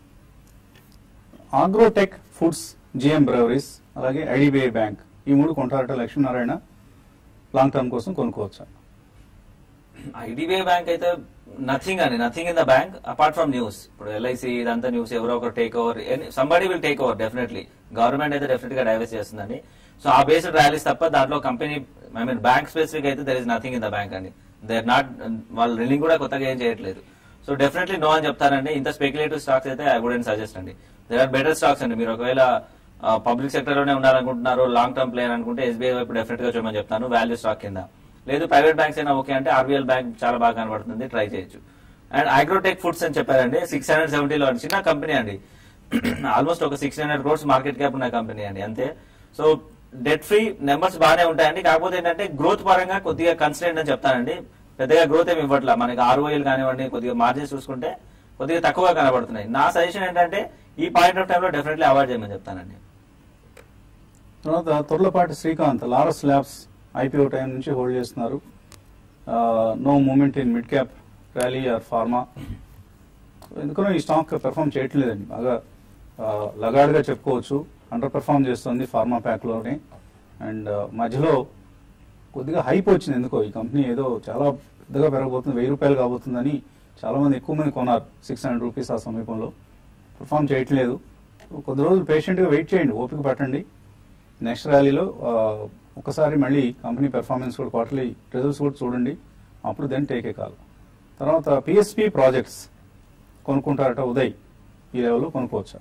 ఆగ్రోటెక్ ఫుడ్స్ జిఎం బ్రెవరీస్ అలాగే ఐడిబిఐ బ్యాంక్ ఈ మూడు కొంటారట లక్ష్మీనారాయణ లాంగ్ టర్మ్ కోసం కొనుక్కోవచ్చా ఐడిబిఐ బ్యాంక్ అయితే నథింగ్ అండి nothing in the bank apart from news ఇప్పుడు ఎల్ఐసి ఇదంతా న్యూస్ ఎవరో ఒకరు take over somebody will take over definitely government అయితే డెఫినెట్ గా డైవర్స్ చేస్తుందండి సో ఆ బేస్డ్ ర్యాలీస్ తప్ప దాంట్లో company I mean bank specific అయితే there is nothing in the bank అండి దే ఆర్ నాట్ వాళ్ళు రిలింగ్ కూడా కొత్తగా ఏం చేయట్లేదు సో డెఫినెట్లీ నో అని చెప్తారండి ఇంత స్పెక్యులేటివ్ స్టాక్స్ అయితే ఐ వుడెంట్ సజెస్ట్ అండి దేర్ ఆర్ బెటర్ స్టాక్స్ అండి మీరు ఒకవేళ పబ్లిక్ సెక్టర్ లోనే ఉండాలనుకుంటున్నారు లాంగ్ టర్మ్ ప్లేయర్ అనుకుంటే ఎస్బీఐ వైపు డెఫినెట్ గా చూడమని చెప్తాను వాల్యూ స్టాక్ కింద లేదు ప్రైవేట్ బ్యాంక్స్ అయినా ఓకే అంటే ఆర్బీఎల్ బ్యాంక్ చాలా బాగా కనబడుతుంది ట్రై చేయొచ్చు అండ్ అగ్రోటెక్ ఫుడ్స్ అని చెప్పారండి సిక్స్ హండ్రెడ్ సెవెంటీలో చిన్న కంపెనీ అండి ఆల్మోస్ట్ ఒక six hundred crores market cap ఉన్న కంపెనీ అండి అంతే సో డెట్ ఫ్రీ నెంబర్స్ బాగానే ఉంటాయండి కాకపోతే ఏంటంటే గ్రోత్ పరంగా కొద్దిగా కన్సిడెంట్ అని చెప్తానండి పెద్దగా గ్రోత్ ఏమి ఇవ్వట్లా మనకి ఆర్ఓఎల్ కానివ్వండి కొద్దిగా మార్జిన్స్ చూసుకుంటే కొద్దిగా తక్కువగా కనబడుతున్నాయి నా సజెషన్ ఏంటంటే ఈ పాయింట్ ఆఫ్ టైంలో డెఫినెట్లీ అవాయిడ్ చేయమని చెప్తానండి తర్వాత Torlapati Srikanth Laurus Labs IPO time నుంచి హోల్డ్ చేస్తున్నారు no movement in mid cap rally or pharma ఎందుకనో ఈ స్టాక్ పెర్ఫామ్ చేయట్లేదండి బాగా ఆ, లగాడ్గా చెప్పుకోవచ్చు అండర్ పెర్ఫామ్ చేస్తుంది ఫార్మా ప్యాక్లోనే అండ్ మధ్యలో కొద్దిగా హైప్ వచ్చింది ఎందుకో ఈ కంపెనీ ఏదో చాలా పెద్దగా పెరగబోతుంది వెయ్యి రూపాయలు కాబోతుందని చాలా మంది ఎక్కువ మంది కొన్నారు సిక్స్ హండ్రెడ్ రూపీస్ ఆ సమీపంలో పర్ఫామ్ చేయట్లేదు కొద్ది రోజులు పేషెంట్గా వెయిట్ చేయండి ఓపిక పట్టండి నెక్స్ట్ ర్యాలీలో ఆ, ఒకసారి మళ్ళీ కంపెనీ పెర్ఫార్మెన్స్ కూడా క్వార్టర్లీ రిజల్ట్స్ కూడా చూడండి అప్పుడు దెన్ టేక్ ఏ కాల్ తర్వాత పిఎస్పి ప్రాజెక్ట్స్ కొనుక్కుంటారట ఉదయ్ ఈ లెవెల్లో కొనుక్కోవచ్చా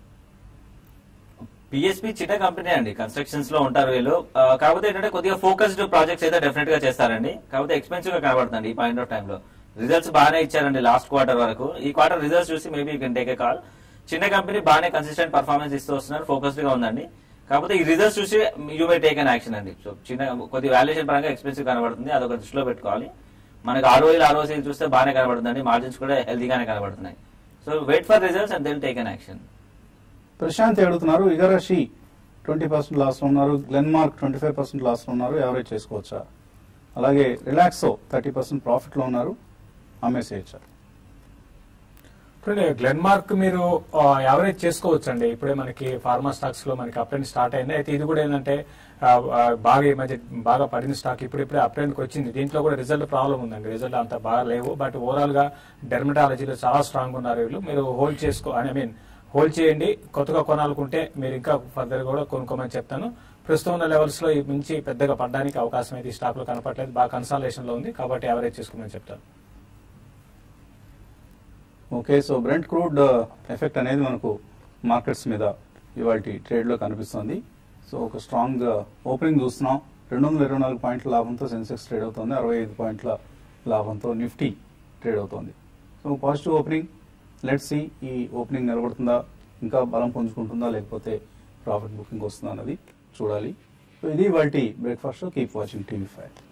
పిఎస్పి చిన్న కంపెనీ అండి కన్స్ట్రక్షన్స్ లో ఉంటారు వీళ్ళు ఆ, కాకపోతే ఏంటంటే కొద్దిగా ఫోకస్డ్ ప్రాజెక్ట్స్ అయితే డెఫినెట్ గా చేస్తారండి కాకపోతే ఎక్స్పెన్సివ్ గా కనబడుతుంది ఈ పాయింట్ ఆఫ్ టైంలో రిజల్ట్స్ బాగానే ఇచ్చారండి లాస్ట్ క్వార్టర్ వరకు ఈ క్వార్టర్ రిజల్ట్స్ చూసి maybe you can take a call చిన్న కంపెనీ బాగానే కన్సిస్టెంట్ పర్ఫార్మెన్స్ ఇస్తూ వస్తున్నారు ఫోకస్డ్ గా ఉందండి కాకపోతే ఈ రిజల్ట్స్ చూసి you may take an action అండి సో చిన్న కొద్ది వాల్యుయేషన్ పరంగా ఎక్స్పెన్సివ్ కనబడుతుంది అదొక దృష్టిలో పెట్టుకోవాలి మనకి ఆర్ఓఈలు ఆర్ఓసీ చూస్తే బాగానే కనబడుతుందండి మార్జిన్స్ కూడా హెల్తీగానే కనబడుతున్నాయి so wait for results and then take an action Prashanth అడుగుతున్నారు ఇగరషి ట్వంటీ పర్సెంట్ లాస్ లో ఉన్నారు Glenmark twenty five percent loss లో ఉన్నారు యావరేజ్ చేసుకోవచ్చా అలాగే రిలాక్సో థర్టీ పర్సెంట్ ప్రాఫిట్ లో ఉన్నారు అమ్మేసేయచ్చా ఇప్పుడు గ్లెన్ మార్క్ మీరు యావరేజ్ చేసుకోవచ్చు అండి ఇప్పుడే మనకి ఫార్మా స్టాక్స్ లో మనకి అప్ ట్రెండ్ స్టార్ట్ అయింది అయితే ఇది కూడా ఏంటంటే ఆ, ఆ, బాగా ఈ మధ్య బాగా పడిన స్టాక్ ఇప్పుడు ఇప్పుడే అప్ ట్రెండ్ వచ్చింది దీంట్లో కూడా రిజల్ట్ ప్రాబ్లం ఉందండి రిజల్ట్ అంత బాగా లేవు బట్ ఓవరాల్ గా డెర్మటాలజీలో చాలా స్ట్రాంగ్ ఉన్నారు వీళ్ళు మీరు హోల్డ్ చేసుకో ఐ మీన్ హోల్డ్ చేయండి కొత్తగా కొనాలనుకుంటే మీరు ఇంకా ఫర్దర్ కూడా కొనుక్కోమని చెప్తాను ప్రస్తుతం ఉన్న లెవెల్స్ లో ఈ మించి పెద్దగా పడడానికి అవకాశం అయితే ఈ స్టాక్ లో కనపట్లేదు బాగా కన్సాలేషన్ లో ఉంది కాబట్టి యావరేజ్ చేసుకోమని చెప్తాను okay so Brent crude effect అనేది మనకు మార్కెట్స్ మీద ఇవాళ ట్రేడ్లో కనిపిస్తుంది సో ఒక స్ట్రాంగ్ ఓపెనింగ్ చూస్తున్నాం రెండు వందల ఇరవై నాలుగు పాయింట్ల లాభంతో సెన్సెక్స్ ట్రేడ్ అవుతుంది అరవై ఐదు పాయింట్ల లాభంతో నిఫ్టీ ట్రేడ్ అవుతుంది so positive opening let see ఈ ఓపెనింగ్ నిలబడుతుందా ఇంకా బలం పుంజుకుంటుందా లేకపోతే ప్రాఫిట్ బుకింగ్ వస్తుందా అన్నది చూడాలి సో ఇది వాటి breakfast keep watching TV five